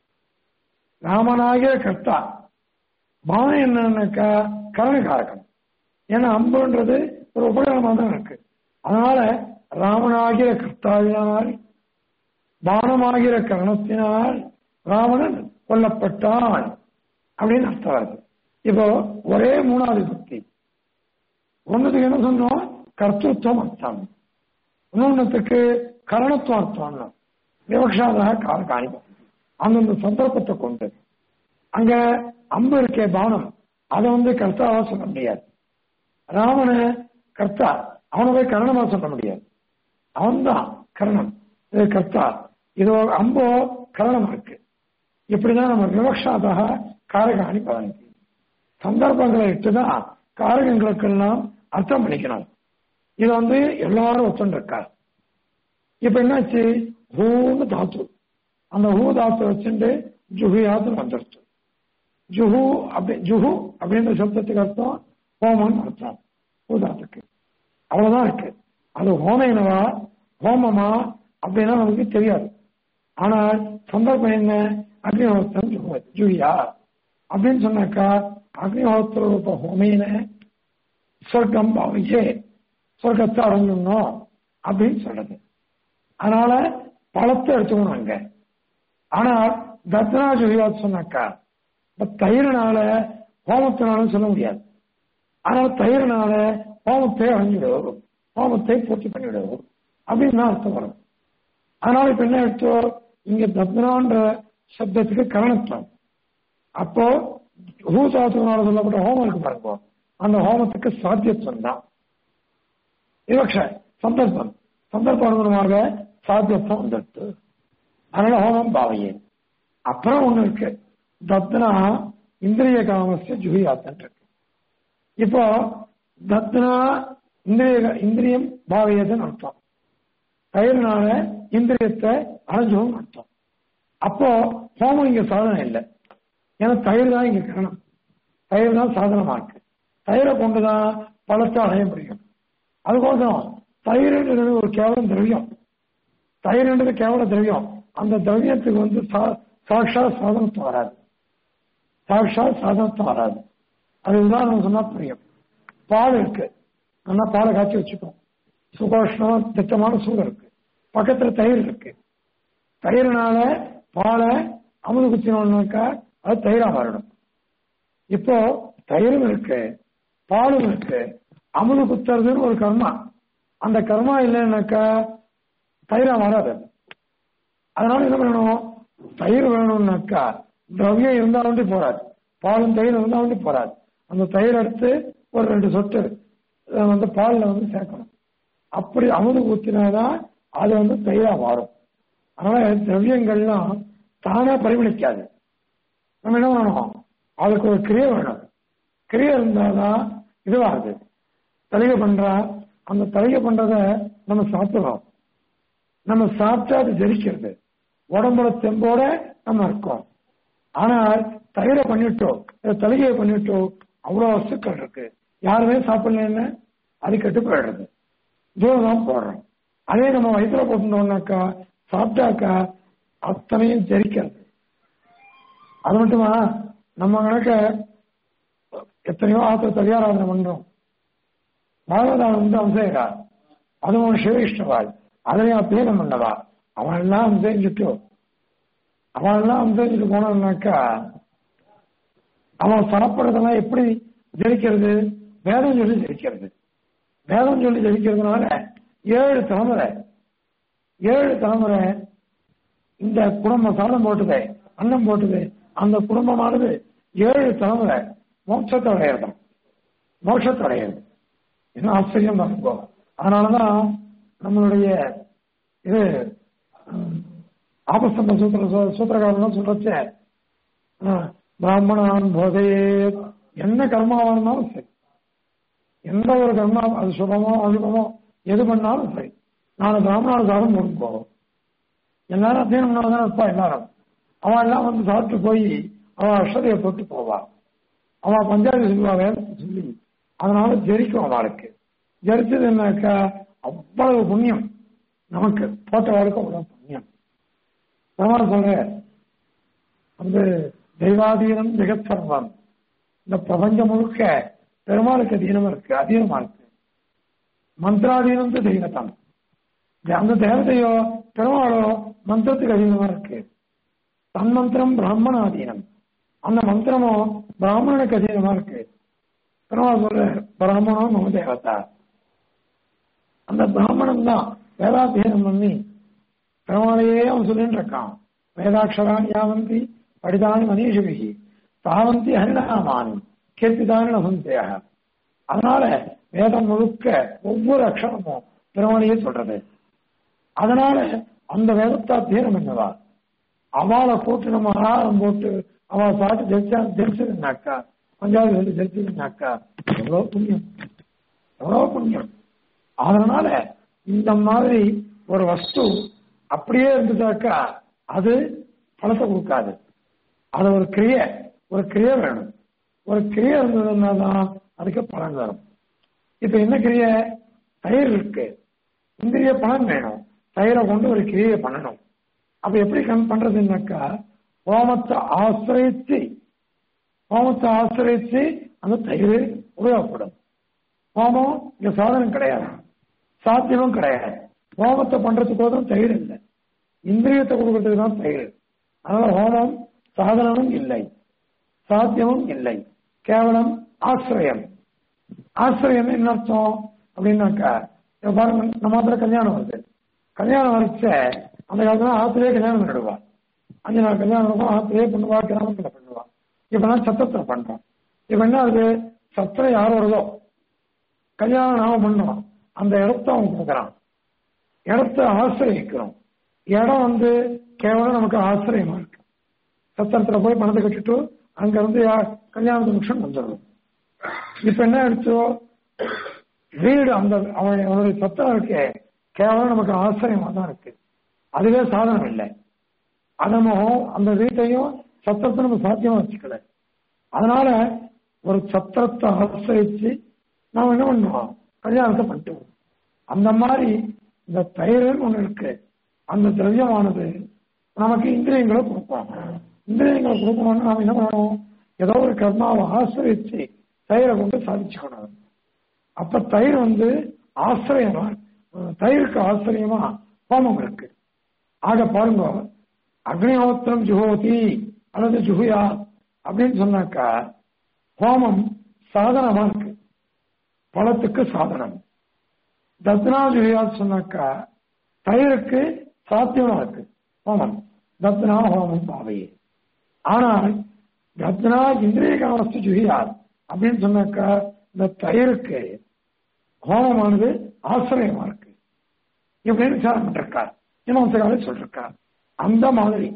ராமனாகிய கர்த்தா பானம் என்னன்னாக்கா கரணகாரகம் ஏன்னா அம்புன்றது ஒரு உபகரணமாக தான் இருக்கு அதனால ராமனாகிற கர்த்தாவினால் பானமாகிற கரணத்தினால் ராவணன் கொல்லப்பட்டான் அப்படின்னு அர்த்தம் வருது இப்போ ஒரே மூணாவது பக்தி ஒன்னுக்கு என்ன சொன்னோம் கர்த்தத்துவம் அர்த்தம் இன்னொன்னுக்கு கரணத்துவம் அர்த்தம் விவசாயதாக காரகாணி அந்தந்த சந்தர்ப்பத்தை கொண்டு அங்க அம்பு இருக்கே பானம் அதை வந்து கர்த்தாவா சொல்ல முடியாது ராவண கர்த்தா அவனை போய் கரணமா சொல்ல முடியாது அவன்தான் கரணம் இது கர்த்தா இது அம்போ கரணம் இருக்கு இப்படிதான் நம்ம விவசாயதாக காரகாணி பவந்தி சந்தர்ப்பங்களை இட்டுதான் காரகங்களுக்கெல்லாம் அர்த்தம் பண்ணிக்கணும் இது வந்து எல்லாரும் ஒத்துண்டு இருக்காரு இப்ப என்னாச்சு ஹூன்னு தாத்து அந்த ஹூ தாத்து வச்சுட்டு ஜுஹியாத்து வந்துருச்சு ஜுஹு அப்படி ஜுஹு அப்படின்ற சப்தத்துக்கு அர்த்தம் ஹோமம்னு அர்த்தம் ஹூ தாத்துக்கு அவ்வளவுதான் இருக்கு அது ஹோமேனவா ஹோமமா அப்படின்னா நமக்கு தெரியாது ஆனால் சந்தர்ப்பம் என்ன அக்னிஹோத்திரம் ஜுஹு- ஜுஹியா அப்படின்னு சொன்னாக்கா அக்னிஹோத்திர ரூப ஹோமேன சொர்க்கம் பாவிச்சே சொர்க்கத்தை அடைஞ்சிடணும் அப்படின்னு சொல்றது அதனால பழத்தை எடுத்துக்கணும் அங்க ஆனால் தத்னா ஜுகியாத் சொன்னாக்கா இப்ப தயிரினால ஹோமத்தினாலும் சொல்ல முடியாது ஆனால் தயிரினால ஹோமத்தை அழிஞ்சிடுவோம் ஹோமத்தை பூர்த்தி பண்ணிவிடுவோம் அப்படின்னு தான் அர்த்தம் வரும் அதனால இப்ப என்ன எடுத்தோ இங்க தத்னான்ற சப்தத்துக்கு கரணத்துவம் அப்போ ஹூசாத்துனால சொல்லப்பட்ட ஹோமம் இருக்கு பாருங்க அந்த ஹோமத்துக்கு சாத்தியத்துவம் தான் விவக்ஷ சந்தர்ப்பம் சந்தர்ப்ப அனுகுணமாக சாத்தியத்துவம் வந்துடுது அதனால ஹோமம் பாவையே அப்புறம் ஒண்ணு இருக்கு தத்னா இந்திரிய காமஸ்ய ஜுகியாத்தன் இருக்கு இப்போ தத்னா இந்திரிய இந்திரியம் பாவையதுன்னு அர்த்தம் தயிர்னால இந்திரியத்தை அடைஞ்சவும் அர்த்தம் அப்போ ஹோமம் இங்க சாதனம் இல்லை ஏன்னா தயிர் தான் இங்க காரணம் தயிர் தான் சாதனமா இருக்கு தயிரை கொண்டுதான் பழத்தை அடைய முடியும் அதுக்கோசரம் தயிர்ன்றது ஒரு கேவலம் திரவியம் தயிர்ன்றது கேவல திரவியம் அந்த திரவியத்துக்கு வந்து சாட்சா சாதனத்துவம் வராது சாட்சா சாதனத்துவம் வராது அது உதாரணம் சொன்னா புரியும் பால் இருக்கு நல்லா பாலை காய்ச்சி வச்சுக்கோம் சுகோஷ்ணம் திட்டமான சூழல் இருக்கு பக்கத்துல தயிர் இருக்கு தயிர்னால பாலை அமுது குத்தினோம்னாக்கா அது தயிரா மாறிடும் இப்போ தயிரும் இருக்கு பாலும் இருக்கு அமுது குத்துறதுன்னு ஒரு கர்மா அந்த கர்மா இல்லைன்னாக்கா தயிரா மாறாது அதனால என்ன பண்ணணும் தயிர் வேணும்னாக்கா திரவியம் இருந்தா வந்து போறாது பாலும் தயிர் இருந்தா வந்து போறாது அந்த தயிர் எடுத்து ஒரு ரெண்டு சொட்டு வந்து பாலில் வந்து சேர்க்கணும் அப்படி அமுது ஊத்தினாதான் அது வந்து தயிரா மாறும் அதனால திரவியங்கள்லாம் தானே பரிமளிக்காது நம்ம என்ன பண்ணணும் அதுக்கு ஒரு கிரியை வேணும் கிரியை இருந்தாதான் இதுவாகுது தலிகை பண்றா அந்த தலிகை பண்றத நம்ம சாப்பிடுறோம் நம்ம சாப்பிட்டா அது ஜெரிக்கிறது உடம்புல தெம்போட நம்ம இருக்கோம் ஆனால் தயிரை பண்ணிட்டோம் தலிகையை பண்ணிட்டோம் அவ்வளவு வஸ்துக்கள் இருக்கு யாருமே சாப்பிடலன்னு அது கெட்டு போயிடுறது தூரம் தான் போடுறோம் அதே நம்ம வயிற்றுல போட்டுட்டோம்னாக்கா சாப்பிட்டாக்கா அத்தனையும் ஜெரிக்கிறது அது மட்டுமா நம்ம கணக்க எத்தனையோ ஆத்திர தவியாராதனை பண்றோம் பாகவதான வந்து அம்சேகா அதுவும் சிவகிருஷ்ணவாள் அதையும் அப்பேதம் பண்ணவா அவன் எல்லாம் அம்சேஞ்சிட்டு அவன் எல்லாம் அம்சேஞ்சிட்டு போனான்னாக்கா அவன் சாப்பிட்றதெல்லாம் எப்படி ஜெயிக்கிறது வேதம் சொல்லி ஜெயிக்கிறது வேதம் சொல்லி ஜெயிக்கிறதுனால ஏழு தலைமுறை ஏழு தலைமுறை இந்த குடும்பம் சாதம் போட்டுது அன்னம் போட்டுது அந்த குடும்பமானது ஏழு தலைமுறை மோட்சத்தை அடையிறது மோட்சத்தை அடையிறது என்ன ஆச்சரியம் தான் அதனாலதான் நம்மளுடைய இது ஆபஸ்தம்ப சூத்திர சூத்திரகாரம் சொல்றச்ச பிராமணான் போதையே என்ன கர்மாவா இருந்தாலும் சரி எந்த ஒரு கர்மா அது சுபமோ அசுபமோ எது பண்ணாலும் சரி நான் பிராமணான சாதம் போட்டு போவோம் எல்லாரும் அத்தியனம் பண்ணாதான் இருப்பா எல்லாரும் அவன் எல்லாம் வந்து சாப்பிட்டு போய் அவன் அஷ்டதையை போட்டு போவா அவன் பஞ்சாயத்து சொல்லுவா வேலை சொல்லி அதனால ஜெரிக்கும் அவளுக்கு ஜெரிச்சதுன்னாக்கா அவ்வளவு புண்ணியம் நமக்கு போட்டவளுக்கு அவ்வளவு புண்ணியம் பெருமாள் சொல்ற வந்து தெய்வாதீனம் ஜெகத் சர்வம் இந்த பிரபஞ்சம் முழுக்க பெருமாளுக்கு அதீனமா இருக்கு அதீனமா இருக்கு மந்திராதீனம் தெய்வத்தான் அந்த தேவதையோ பெருமாளோ மந்திரத்துக்கு அதீனமா இருக்கு தன்மந்திரம் பிராமணாதீனம் அந்த மந்திரமோ பிராமணனுக்கு அதீனமா இருக்கு பெருமாள் சொல்ற பிராமணம் நம்ம தேவதா அந்த பிராமணன் தான் வேதாத்தியனம் பண்ணி பெருமாளையே அவன் சொல்லிட்டு இருக்கான் வேதாட்சரான் யாவந்தி படிதானி மனிஷபிகி தாவந்தி ஹரிணாமானி கீர்த்திதானி நசந்தையாக அதனால வேதம் முழுக்க ஒவ்வொரு அக்ஷரமும் பெருமாளையே சொல்றது அதனால அந்த வேதத்தாத்தியனம் என்னவா அவளை போட்டு நம்ம ஆகாரம் போட்டு அவள் பாட்டு ஜெயிச்சா ஜெயிச்சதுனாக்கா பஞ்சாபி சொல்லி ஜெயிச்சதுனாக்கா எவ்வளவு புண்ணியம் எவ்வளவு புண்ணியம் அதனால இந்த மாதிரி ஒரு வஸ்து அப்படியே இருந்துட்டாக்கா அது பலத்தை கொடுக்காது அது ஒரு கிரிய ஒரு கிரிய வேணும் ஒரு கிரிய இருந்ததுன்னா தான் அதுக்கு பலன் வரும் இப்ப என்ன கிரிய தயிர் இருக்கு இந்திரிய பலன் வேணும் தயிரை கொண்டு ஒரு கிரியை பண்ணணும் அப்ப எப்படி கம் பண்றதுன்னாக்கா ஹோமத்தை ஆசிரியத்து ஹோமத்தை ஆசிரியத்து அந்த தயிர் உபயோகப்படும் ஹோமம் இங்க சாதனம் கிடையாது சாத்தியமும் கிடையாது ஹோமத்தை பண்றதுக்கு போதும் தயிர் இல்லை இந்திரியத்தை கொடுக்கறதுக்கு தான் தயிர் அதனால ஹோமம் சாதனமும் இல்லை சாத்தியமும் இல்லை கேவலம் ஆசிரியம் ஆசிரியம் என்ன அர்த்தம் அப்படின்னாக்கா இப்ப பாருங்க நம்ம அதுல கல்யாணம் வருது கல்யாணம் வரைச்ச அந்த காலத்துல ஆத்திலே கல்யாணம் பண்ணிடுவா அஞ்சு நாள் கல்யாணம் இருக்கும் ஆத்திலே பண்ணுவா கிராமத்துல பண்ணுவா இப்பெல்லாம் சத்தத்துல பண்றோம் இப்ப என்ன ஆகுது சத்திரம் யார் வருதோ கல்யாணம் நாம பண்ணோம் அந்த இடத்த அவன் கொடுக்குறான் இடத்த ஆசிரியக்கிறோம் இடம் வந்து கேவலம் நமக்கு ஆசிரியமா இருக்கு சத்திரத்துல போய் பணத்தை கட்டிட்டு அங்க இருந்து யா- கல்யாண நிமிஷம் வந்துடும் இப்ப என்ன எடுத்தோ வீடு அந்த அவன் அவனுடைய சத்திரம் இருக்கே கேவலம் நமக்கு ஆசிரியமா தான் இருக்கு அதுவே சாதனம் இல்லை அது நம்ம அந்த வீட்டையும் சத்திரத்தை நம்ம சாத்தியமா வச்சுக்கல அதனால ஒரு சத்திரத்தை ஆசிரிச்சு நாம என்ன பண்ணுவோம் கல்யாணத்தை பண்ணிட்டுவோம் அந்த மாதிரி இந்த தயிர்னு ஒண்ணு இருக்கு அந்த திரவியமானது நமக்கு இந்திரியங்களை கொடுப்போம் இந்திரியங்களை கொடுக்கணும்னா நாம என்ன பண்ணணும் ஏதோ ஒரு கர்மாவை ஆசிரிச்சு தயிரை கொண்டு சாதிச்சுக்கணும் அப்ப தயிர் வந்து ஆசிரியமா தயிருக்கு ஆசிரியமா ஹோமம் இருக்கு ஆக பாருங்க அக்னிஹோத்திரம் ஜுஹோதி அல்லது ஜுஹுயா அப்படின்னு சொன்னாக்கா ஹோமம் சாதனமா இருக்கு பழத்துக்கு சாதனம் தத்னா ஜுஹியா சொன்னாக்கா தயிருக்கு சாத்தியமா இருக்கு ஹோமம் தத்னா ஹோமம் பாவையே ஆனால் தத்னா இந்திரிய காமஸ்து ஜுஹியா அப்படின்னு சொன்னாக்கா இந்த தயிருக்கு ஹோமமானது ஆசிரியமா இருக்கு இப்படின்னு விசாரம் பண்ணிருக்கார் இன்னொரு சொல்லிருக்கார் அந்த மாதிரி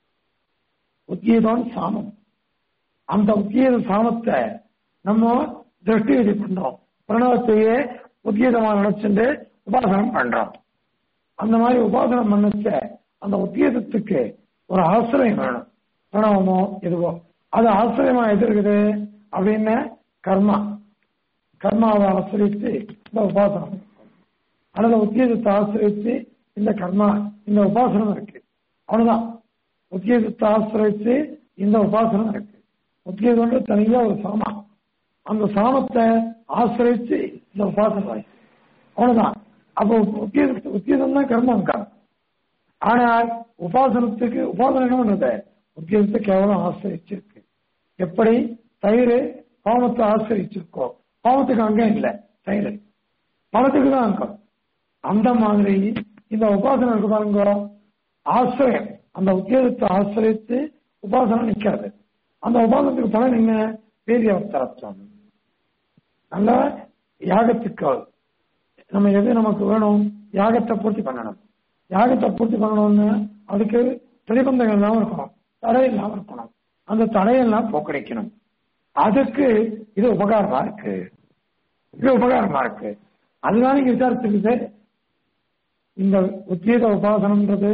உத்கீதம் சாமம் அந்த உத்கீத சாமத்தை நம்ம திருஷ்டி விதி பண்றோம் பிரணவத்தையே உத்கீதமா நினைச்சுட்டு உபாசனம் பண்றோம் அந்த மாதிரி உபாசனம் பண்ணச்ச அந்த உத்கீதத்துக்கு ஒரு ஆசிரியம் வேணும் பிரணவமோ எதுவோ அது ஆசிரியமா எது இருக்குது அப்படின்னு கர்மா கர்மாவை ஆசிரித்து இந்த உபாசனம் அல்லது உத்கீதத்தை ஆசிரித்து இந்த கர்மா இந்த உபாசனம் இருக்கு அவ்வளவுதான் உத்கீதத்தை ஆசிரித்து இந்த உபாசனம் இருக்கு உத்கீதம் தனியா ஒரு சாமம் அந்த சாமத்தை ஆசிரித்து இந்த உபாசனம் இருக்கு அவ்வளவுதான் அப்போ உத்கீத உத்கீதம் தான் கர்மம் தான் ஆனால் உபாசனத்துக்கு உபாசனம் என்ன பண்றது உத்கீதத்தை கேவலம் ஆசிரிச்சிருக்கு எப்படி தயிர் ஹோமத்தை ஆசிரிச்சிருக்கோ ஹோமத்துக்கு அங்கம் இல்லை தயிர் பணத்துக்கு தான் அங்கம் அந்த மாதிரி இந்த உபாசனம் இருக்கு பாருங்க ஆசிரியம் அந்த உத்தியோகத்தை ஆசிரியத்து உபாசனம் நிக்காது அந்த உபாசனத்துக்கு பலன் என்ன வீரியவத்தரத்துவம் நல்ல யாகத்துக்கு நம்ம எது நமக்கு வேணும் யாகத்தை பூர்த்தி பண்ணணும் யாகத்தை பூர்த்தி பண்ணணும்னு அதுக்கு பிரதிபந்தங்கள் இல்லாம இருக்கணும் தடை இல்லாம இருக்கணும் அந்த தடையெல்லாம் போக்கடிக்கணும் அதுக்கு இது உபகாரமா இருக்கு இது உபகாரமா இருக்கு அதுதான் நீங்க விசாரிச்சிருக்குது இந்த உத்கீத உபாசனம்ன்றது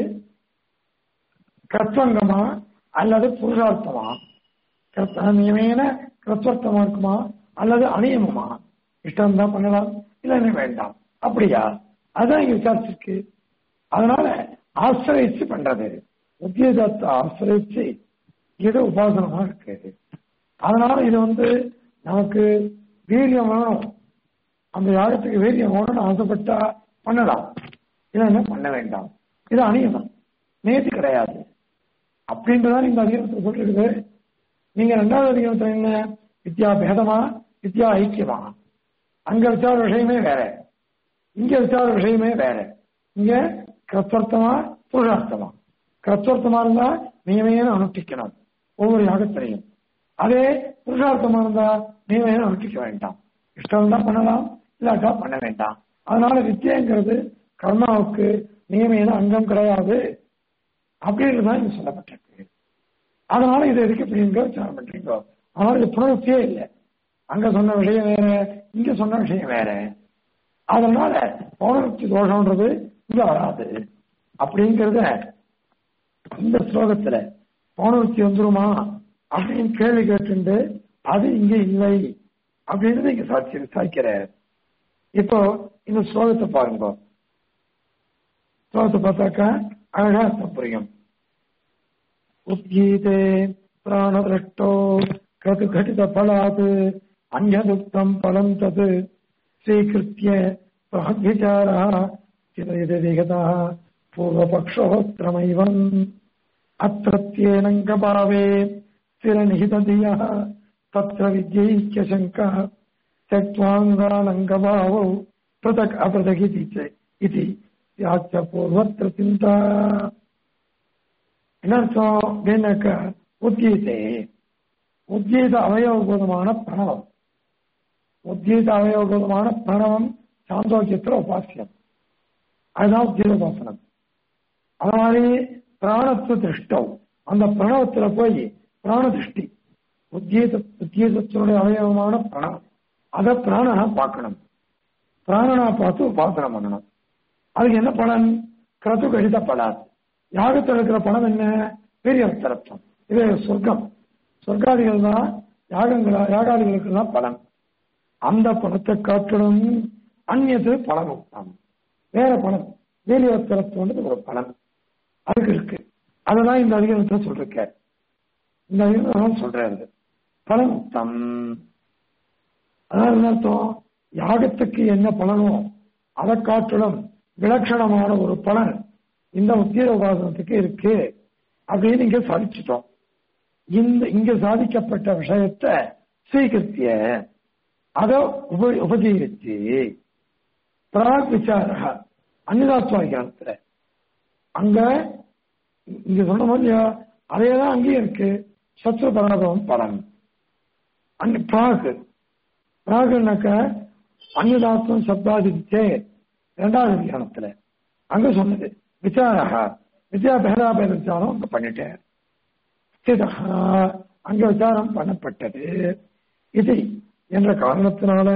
கர்த்தங்கமா அல்லது புருஷார்த்தமா கர்த்த- நியமேன கர்த்தர்த்தமா இருக்குமா அல்லது அநியமமா இஷ்டம் தான் பண்ணலாம் இல்லைன்னு வேண்டாம் அப்படியா அதான் இங்க விசாரிச்சிருக்கு அதனால ஆசிரியச்சு பண்றது உத்கீதத்தை ஆசிரியச்சு இது உபாசனமா இருக்கு அதனால இது வந்து நமக்கு வீரியம் வேணும் அந்த யாகத்துக்கு வீரியம் வேணும்னு ஆசைப்பட்டா பண்ணலாம் இல்லைன்னா பண்ண வேண்டாம் இது அநியமம் நேதி கிடையாது அப்படின்றதான் இந்த அதிகாரத்தில் சொல்லிருக்குது நீங்க ரெண்டாவது அதிகாரத்துல என்ன வித்யா பேதமா வித்யா ஐக்கியமா அங்க விசார விஷயமே வேற இங்க விசார விஷயமே வேற இங்க கர்த்தர்த்தமா புருஷார்த்தமா கர்த்தர்த்தமா இருந்தா நியமையான அனுஷ்டிக்கணும் ஒவ்வொரு யாகத்திலையும் அதே புருஷார்த்தமா இருந்தா நியமையான அனுஷ்டிக்க வேண்டாம் இஷ்டம் தான் பண்ணலாம் இல்லாட்டா பண்ண வேண்டாம் அதனால வித்தியங்கிறது கர்மாவுக்கு நியமையான அங்கம் கிடையாது அப்படின்னு தான் இங்க சொல்லப்பட்டிருக்கு அதனால இது எதுக்கு இப்படிங்க விசாரம் பண்றீங்க அதனால இது புனருத்தியே இல்லை அங்க சொன்ன விஷயம் வேற இங்க சொன்ன விஷயம் வேற அதனால பௌனருத்தி தோஷம்ன்றது இங்க வராது அப்படிங்கிறத இந்த ஸ்லோகத்துல பௌனருத்தி வந்துருமா அப்படின்னு கேள்வி கேட்டு அது இங்க இல்லை அப்படின்னு இங்க சாட்சி விசாரிக்கிற இப்போ இந்த ஸ்லோகத்தை பாருங்க ஸ்லோகத்தை பார்த்தாக்கா அழகா அர்த்தம் புரியும் உத்கீதே பிராணதிரஷ்டோ கது கடித பலாத் அந்யதுக்தம் பலம் தத் ஸ்வீகிருத்திய பிரஹத்விச்சாரः चितयति विगतः पूर्वपक्षोत्तरमैवम् அத்திரத்யேனங்கபாவே ஸ்திரநிகிததியா தத்ர வித்யைக்கிய சங்கா त्यक्त्वाङ्गानङ्गभावौ पृथक् अपृथगिति च इति याच्च पूर्वत्र चिन्ता என்னர்த்தம் அப்படின்னாக்க உத்கீதை உத்கீத அவயவபூதமான பிரணவம் உத்கீத அவயவபூதமான பிரணவம் சாந்தோக்கியத்தில் உபாசியம் அதுதான் உத்கீத உபாசனம் அது மாதிரி பிராணத்துவ திருஷ்டம் அந்த பிரணவத்துல போய் பிராண திருஷ்டி உத்கீத உத்கீதத்தினுடைய அவயவமான பிரணவம் அதை பிராணனா பார்க்கணும் பிராணனா பார்த்து உபாசனம் பண்ணணும் அதுக்கு என்ன பலன் கிரது கடித பலாத் யாகத்தில் இருக்கிற பணம் என்ன பெரிய அர்த்தம் இது சொர்க்கம் சொர்க்காதிகள் தான் யாகங்களா யாகாதிகளுக்கு தான் பலன் அந்த பணத்தை காட்டிலும் அந்நியது பலமுக்தம் வேற பணம் வேலியத்திரத்து ஒரு பலன் அதுக்கு இருக்கு அதுதான் இந்த அதிகாரத்தில் சொல்லிருக்க இந்த அதிகாரம் சொல்றாரு பலமுக்தம் அதாவது என்ன அர்த்தம் யாகத்துக்கு என்ன பலனோ அதை காட்டிலும் விலட்சணமான ஒரு பலன் இந்த உத்திர உபாசனத்துக்கு இருக்கு அப்படின்னு இங்க சாதிச்சிட்டோம் இந்த இங்க சாதிக்கப்பட்ட விஷயத்தை ஸ்வீகரித்திய அதை உப உபஜீவிச்சு பிராக் விசார அன்னிதாத்வாகியானத்துல அங்க இங்க சொன்ன மாதிரி அதேதான் அங்கேயும் இருக்கு சத்ரு பராபவம் பலன் அங்க பிராக் பிராகுனாக்க அன்னிதாத்வம் சப்தாதித்தே இரண்டாவது விஞ்ஞானத்துல அங்க சொன்னது விசாரா வித்யா பேதாபேத விசாரம் அங்க பண்ணிட்டேன் ஸ்திதா அங்க விசாரம் பண்ணப்பட்டது இது என்ற காரணத்தினால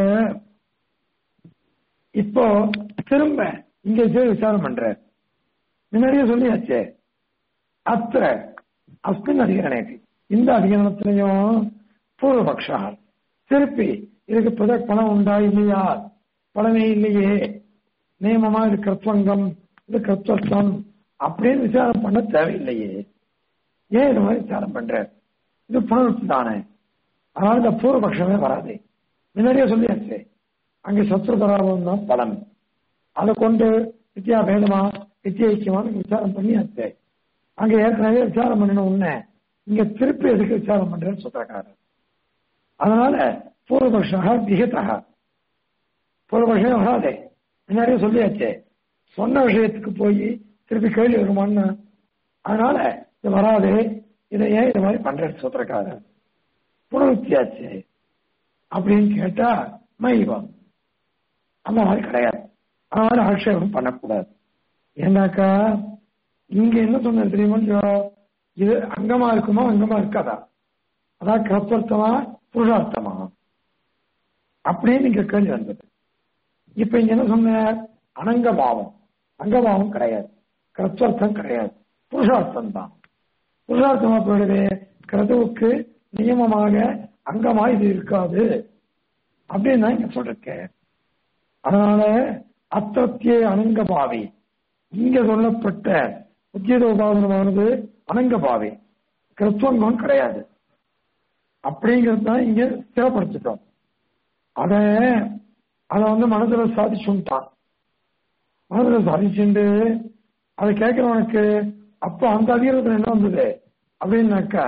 இப்போ திரும்ப இங்க விசாரம் பண்ற முன்னாடியே சொல்லியாச்சே அத்த அஸ்மின் அதிகரணேக்கு இந்த அதிகரணத்திலையும் பூர்வபக்ஷா திருப்பி இதுக்கு புத பணம் உண்டா இல்லையா பணமே இல்லையே நியமமா இது கர்த்தவங்கம் இது கர்த்தம் அப்படின்னு விசாரம் பண்ண தேவையில்லையே ஏன் இது மாதிரி விசாரம் பண்ற இது புனருத்தி தானே அதனால இந்த பூர்வபக்ஷமே வராது முன்னாடியே சொல்லியாச்சு அங்கே சத்ரு பராபம் தான் பலன் அதை கொண்டு வித்யா பேதமா வித்யா ஐக்கியமான விசாரம் பண்ணியாச்சு அங்க ஏற்கனவே விசாரம் பண்ணின உடனே இங்க திருப்பி எதுக்கு விசாரம் பண்றேன்னு சொல்றாரு அதனால பூர்வபக்ஷா விகிதா பூர்வபக்ஷம் வராதே முன்னாடியே சொல்லியாச்சே சொன்ன விஷயத்துக்கு போய் திருப்பி கேள்வி வருமான்னு அதனால இது வராது இதை ஏன் இது மாதிரி பண்றது சொல்றக்காரர் புனருத்தியாச்சு அப்படின்னு கேட்டா மைவம் அந்த மாதிரி கிடையாது அதனால ஆட்சேபம் பண்ணக்கூடாது ஏன்னாக்கா இங்க என்ன சொன்னது தெரியுமா இது அங்கமா இருக்குமா அங்கமா இருக்காதா அதான் கிரத்வர்த்தமா புருஷார்த்தமா அப்படின்னு இங்க கேள்வி வந்தது இப்ப இங்க என்ன சொன்ன அனங்கபாவம் அங்கபாவம் கிடையாது கிரத்வர்த்தம் கிடையாது புருஷார்த்தம் தான் புருஷார்த்தமா போயிடுது கிரதுவுக்கு நியமமாக அங்கமா இது இருக்காது அப்படின்னு தான் இங்க சொல்றேன் அதனால அத்தத்திய அனங்கபாவி இங்க சொல்லப்பட்ட உத்தியோக உபாதனமானது அனங்கபாவி கிறிஸ்துவங்கம் கிடையாது அப்படிங்கிறது தான் இங்க ஸ்திரப்படுத்திட்டோம் அத அத வந்து மனசுல சாதிச்சுட்டான் மனசுல சாதிச்சுண்டு அதை கேட்கிறவனுக்கு அப்ப அந்த அதிகாரத்துல என்ன வந்தது அப்படின்னாக்கா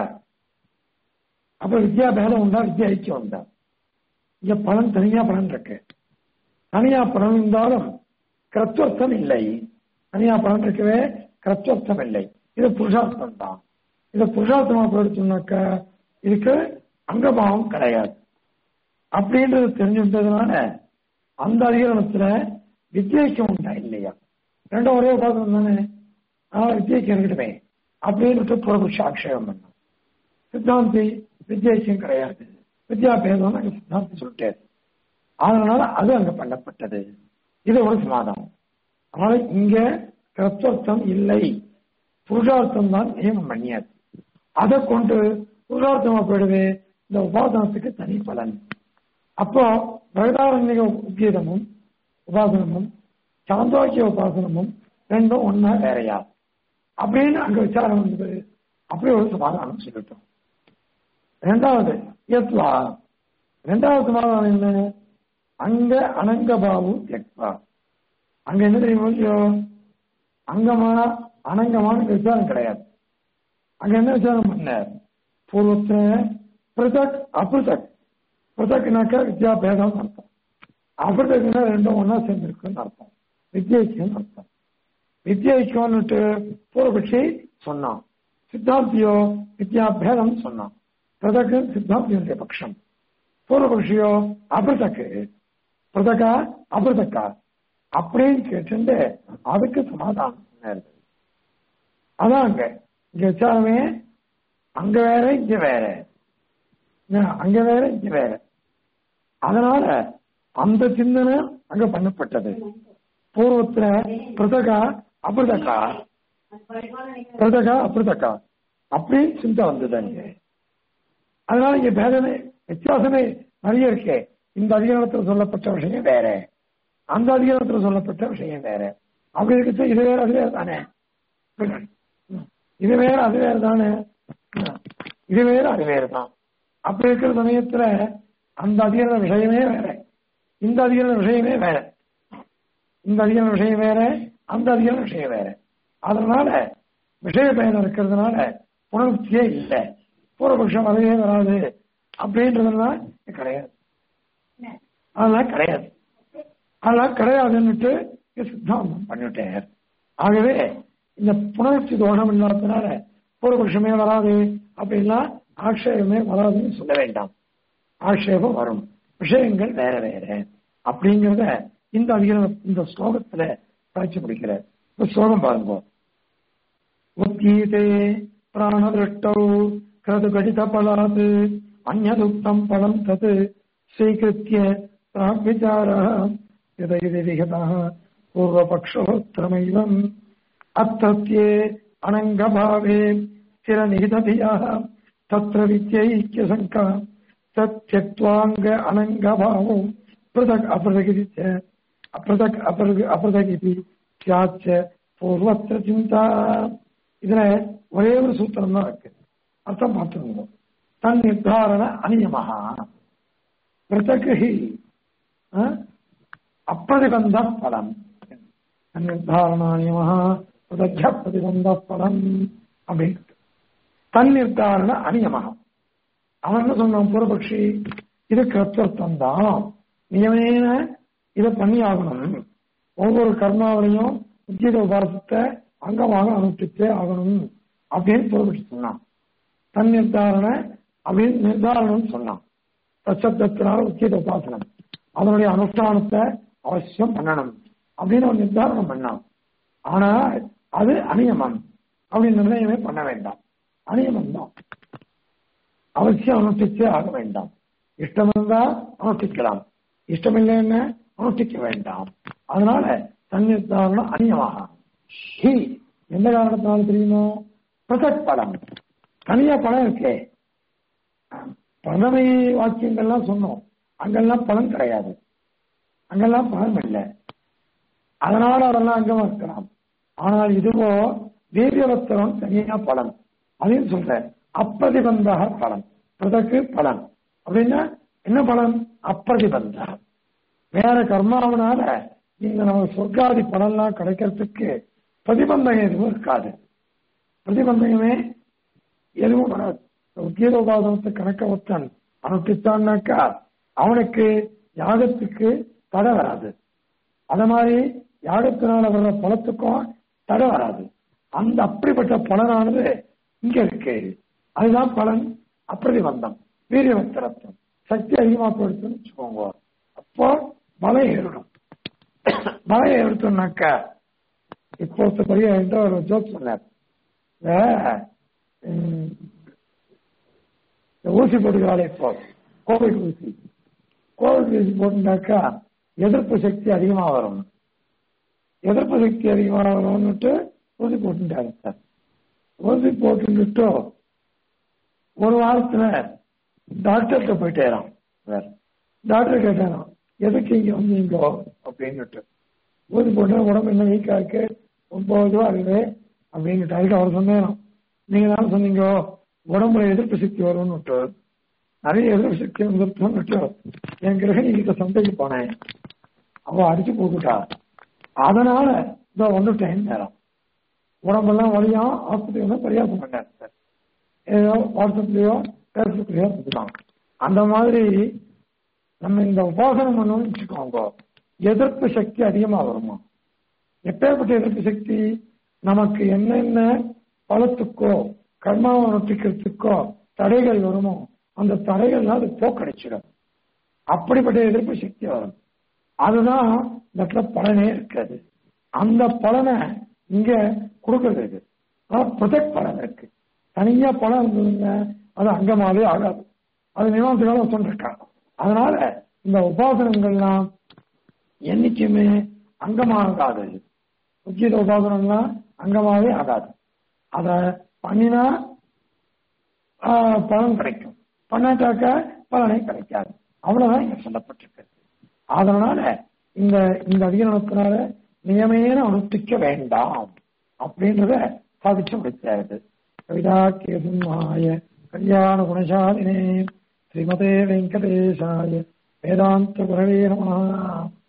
அப்ப வித்யா பேதம் உண்டா வித்யா ஐக்கியம் உண்டா இங்க பலன் தனியா பலன் இருக்கு தனியா பலன் இருந்தாலும் கிரத்வர்த்தம் இல்லை தனியா பலன் இருக்கவே கிரத்வர்த்தம் இல்லை இது புருஷார்த்தம் தான் இதை புருஷார்த்தமா போயிடுச்சோம்னாக்கா இதுக்கு அங்கபாவம் கிடையாது அப்படின்றது தெரிஞ்சுட்டதுனால அந்த அதிகாரத்துல வித்யைக்கம் உண்டா இல்லையா ரெண்டும் ஒரே உபாசனம் தானே அதனால வித்யைக்கம் இருக்கட்டுமே அப்படின்னு புறபுஷ ஆட்சேபம் பண்ணோம் சித்தாந்தி வித்யைக்கம் கிடையாது வித்யா பேதம் நாங்க சித்தாந்தி சொல்லிட்டாரு அதனால அது அங்க பண்ணப்பட்டது இது ஒரு சமாதானம் அதனால இங்க கிரத்வர்த்தம் இல்லை புருஷார்த்தம் தான் நியமம் பண்ணியாச்சு அதை கொண்டு புருஷார்த்தமா போயிடுது இந்த உபாசனத்துக்கு தனி பலன் அப்போ வேதாரண்ய உத்கீதமும் உபாசனமும் சாந்தோக்கிய உபாசனமும் ரெண்டும் ஒன்னா வேறையா அப்படின்னு அங்க விசாரம் வந்தது அப்படி ஒரு சமாதானம் சொல்லிட்டோம் ரெண்டாவது யத்வா ரெண்டாவது சமாதானம் என்ன அங்க அனங்கபாவு யக்வா அங்க என்ன தெரியுமா அங்கமா அனங்கமான விசாரம் கிடையாது அங்க என்ன விசாரம் பண்ண பூர்வத்துல பிரதக் அபிருதக் பிரதக்னாக்கா வித்யா பேதம் அர்த்தம் அபிருதக்னா ரெண்டும் ஒன்னா சேர்ந்திருக்குன்னு அர்த்தம் வித்யைக்குன்னு அர்த்தம் வித்யைக்கும்னுட்டு பூர்வபட்சி சொன்னான் சித்தாந்தியோ வித்யா பேதம் சொன்னான் பிரதக்கு சித்தாந்தியுடைய பட்சம் பூர்வபக்ஷியோ அபிருதக்கு பிரதகா அபிருதக்கா அப்படின்னு கேட்டு அதுக்கு சமாதானம் சொன்னாரு. அதான் அங்க இங்க விசாரமே அங்க வேற இங்க வேற என்ன, அங்க வேற இங்க வேற அதனால அந்த சிந்தனை அங்க பண்ணப்பட்டது பூர்வத்துல பிரதகா அபிருதக்கா பிரதகா அபிருதக்கா அப்படி சிந்தை வந்தது அங்க அதனால இங்க பேதமே வித்தியாசமே நிறைய இருக்கே இந்த அதிகாரத்தில் சொல்லப்பட்ட விஷயம் வேற அந்த அதிகாரத்தில் சொல்லப்பட்ட விஷயம் வேற அப்படி இருக்கு இது வேற அது வேற தானே இது வேற அது வேற தானே இது வேற அது வேற தான் அப்படி இருக்கிற சமயத்துல அந்த அதிகார விஷயமே வேற இந்த அதிகார விஷயமே வேற இந்த அதிகார விஷயம் வேற அந்த அதிகார விஷயம் வேற அதனால விஷய பயணம் இருக்கிறதுனால புனருத்தியே இல்லை பூர்வபக்ஷம் வரவே வராது அப்படின்றதுலாம் கிடையாது அதெல்லாம் கிடையாது அதெல்லாம் கிடையாதுன்னுட்டு இங்க சித்தாந்தம் பண்ணிவிட்டேன் ஆகவே இந்த புனர்ச்சி தோஷம் இல்லாததுனால பூர்வபக்ஷமே வராது அப்படின்னா ஆக்ஷேபமே வராதுன்னு சொல்ல வேண்டாம் ஆக்ஷேபம் வரும் விஷயங்கள் வேற வேற அப்படிங்கிறத இந்த அதிகார இந்த ஸ்லோகத்துல காட்சி பிடிக்கிறார் இந்த ஸ்லோகம் பாருங்க உத்கீதே பிராணதிருஷ்டௌ கிரதுகடிதபலாத் அந்யதுக்தம் பலம் தத் ஸ்வீகிருத்திய பிராக்விச்சாரः यदयति विगतः पूर्वपक्षोत्तरमैवम् अत्रत्ये अनङ्गभावे स्थिरनिहितधियः तत्र विद्यैक्यशङ्का तत्यक्त्वाङ्ग अनङ्गभावो पृथक् अपृथगिति च अपृथक् अपृग अपृथगिति स्याच्च பூர்வத்திர சிந்தா இதுல ஒரே ஒரு சூத்திரம் தான் இருக்கு அர்த்தம் பார்த்துருந்தோம் தன் நிர்தாரண அநியமஹா பிரதகி அப்பிரதிபந்த பலம் தன் நிர்தாரண அநியமஹா பிரதக்ய பிரதிபந்த பலம் அப்படின்னு தன் நிர்தாரண அநியமஹா அவன் என்ன சொன்னான் பூர்வபக்ஷி இது கர்த்தர்த்தம் தான் நியமேன இதை பண்ணி ஆகணும் ஒவ்வொரு கர்மாவிலையும் உத்தியோக உபாசத்தை அங்கமாக அனுஷ்டித்தே ஆகணும் அப்படின்னு பூர்வபக்ஷி சொன்னான் தன் நிர்தாரண அப்படின்னு நிர்தாரணம் சொன்னான் தச்சத்தினால உச்சித உபாசனம் அதனுடைய அனுஷ்டானத்தை அவசியம் பண்ணணும் அப்படின்னு அவன் நிர்தாரணம் பண்ணான் ஆனா அது அநியமம் அப்படின்னு நிர்ணயமே பண்ண வேண்டாம் அநியமம் தான் அவசியம் அனுஷ்டிச்சே ஆக வேண்டாம் இஷ்டம் இருந்தா அனுஷ்டிக்கலாம் இஷ்டம் இல்லைன்னு அனுஷ்டிக்க வேண்டாம் அதனால தன்னிர்தாரணம் அநியமாக ஹி எந்த காரணத்தினால தெரியுமோ பிரசக் பலம் தனியா பலம் இருக்கே பதவி வாக்கியங்கள்லாம் சொன்னோம் அங்கெல்லாம் பலன் கிடையாது அங்கெல்லாம் பலன் இல்லை அதனால அதெல்லாம் அங்கமா இருக்கலாம் ஆனால் இதுவோ வீரியவத்திரம் தனியா பலன் அதையும் சொல்றேன் அப்பிரதிபந்தக பலன் பிரதக்கு பலன் அப்படின்னா என்ன பலன் அப்பிரதிபந்தக வேற கர்மாவனால நீங்க நம்ம சொர்க்காதி பலன்லாம் கிடைக்கிறதுக்கு பிரதிபந்தகம் எதுவும் இருக்காது பிரதிபந்தகமே எதுவும் வராது உத்தியோகோபாதனத்தை கணக்க ஒத்தன் அனுப்பித்தான்னாக்கா அவனுக்கு யாகத்துக்கு தடை வராது அத மாதிரி யாகத்தினால வர்ற பலத்துக்கும் தடை வராது அந்த அப்படிப்பட்ட பலனானது இங்க இருக்கு அதுதான் பலன் அப்பிரதிபந்தம் வீரியவத்திரத்தம் சக்தி அதிகமா போயிடுச்சுன்னு வச்சுக்கோங்க அப்போ பலம் ஏறிடும் பலம் ஏறிட்டோம்னாக்கா இப்போ பெரிய என்ற ஒரு ஜோக் சொன்னார் ஊசி போட்டுக்கிறாளே இப்போ கோவிட் ஊசி கோவிட் ஊசி போட்டுனாக்கா எதிர்ப்பு சக்தி அதிகமா வரும் எதிர்ப்பு சக்தி அதிகமா வரும்னுட்டு ஊசி போட்டுட்டாங்க சார் ஊசி போட்டுட்டு ஒரு வாரத்துல டாக்டர்கிட்ட போயிட்டேறான் வேற டாக்டர் கேட்டாராம் எதுக்கு இங்க வந்தீங்க அப்படின்னுட்டு ஊசி போட்டு உடம்பு என்ன வீக்கா இருக்கு ஒன்பது ரூபா ஆகுது அப்படின்னுட்டு அதுக்கு அவர் சொன்னேன் நீங்க தானே சொன்னீங்க உடம்புல எதிர்ப்பு சக்தி வரும்னு விட்டு நிறைய எதிர்ப்பு சக்தி வந்துருச்சோன்னு விட்டு என் கிரகணி கிட்ட சந்தைக்கு போனேன் அவ அடிச்சு போட்டுட்டா அதனால இதோ வந்துட்டேன் நேரம் உடம்பெல்லாம் வழியா ஆஸ்பத்திரி வந்து பரியாசம் பண்ணார் சார் ஏதோ வாட்ஸ்அப்லயோ பேஸ்புக்லயோ கொடுக்கலாம் அந்த மாதிரி நம்ம இந்த உபாசனம் பண்ணணும்னு வச்சுக்கோங்க எதிர்ப்பு சக்தி அதிகமா வருமா எப்பேற்பட்ட எதிர்ப்பு சக்தி நமக்கு என்னென்ன பலத்துக்கோ கர்மாவை நொட்டிக்கிறதுக்கோ தடைகள் வருமோ அந்த தடைகள்லாம் அது போக்கடிச்சிடும் அப்படிப்பட்ட எதிர்ப்பு சக்தி வரும் அதுதான் இந்த இடத்துல பலனே இருக்காது அந்த பலனை இங்க கொடுக்கறது இது ப்ரொஜெக்ட் பலன் இருக்கு தனியா பலன் இருந்ததுங்க அது அங்கமாவே ஆகாது அது மீமாசைகளும் சொல்லிருக்காங்க அதனால இந்த உபாசனங்கள்லாம் என்னைக்குமே அங்கமாகாது உச்சித உபாசனம்லாம் அங்கமாவே ஆகாது அத பண்ணினா ஆஹ், பலன் கிடைக்கும் பண்ணாட்டாக்க பலனே கிடைக்காது அவ்வளவுதான் இங்க சொல்லப்பட்டிருக்கு அதனால இந்த இந்த அதிகரணத்தினால நியமேன அனுஷ்டிக்க வேண்டாம் அப்படின்றத சாதிச்சு முடிச்சாரு கவிதா கேசுமாய கல்யாண குணசாலினே ஸ்ரீமதே வெங்கடேசாய வேதாந்த குரவே நம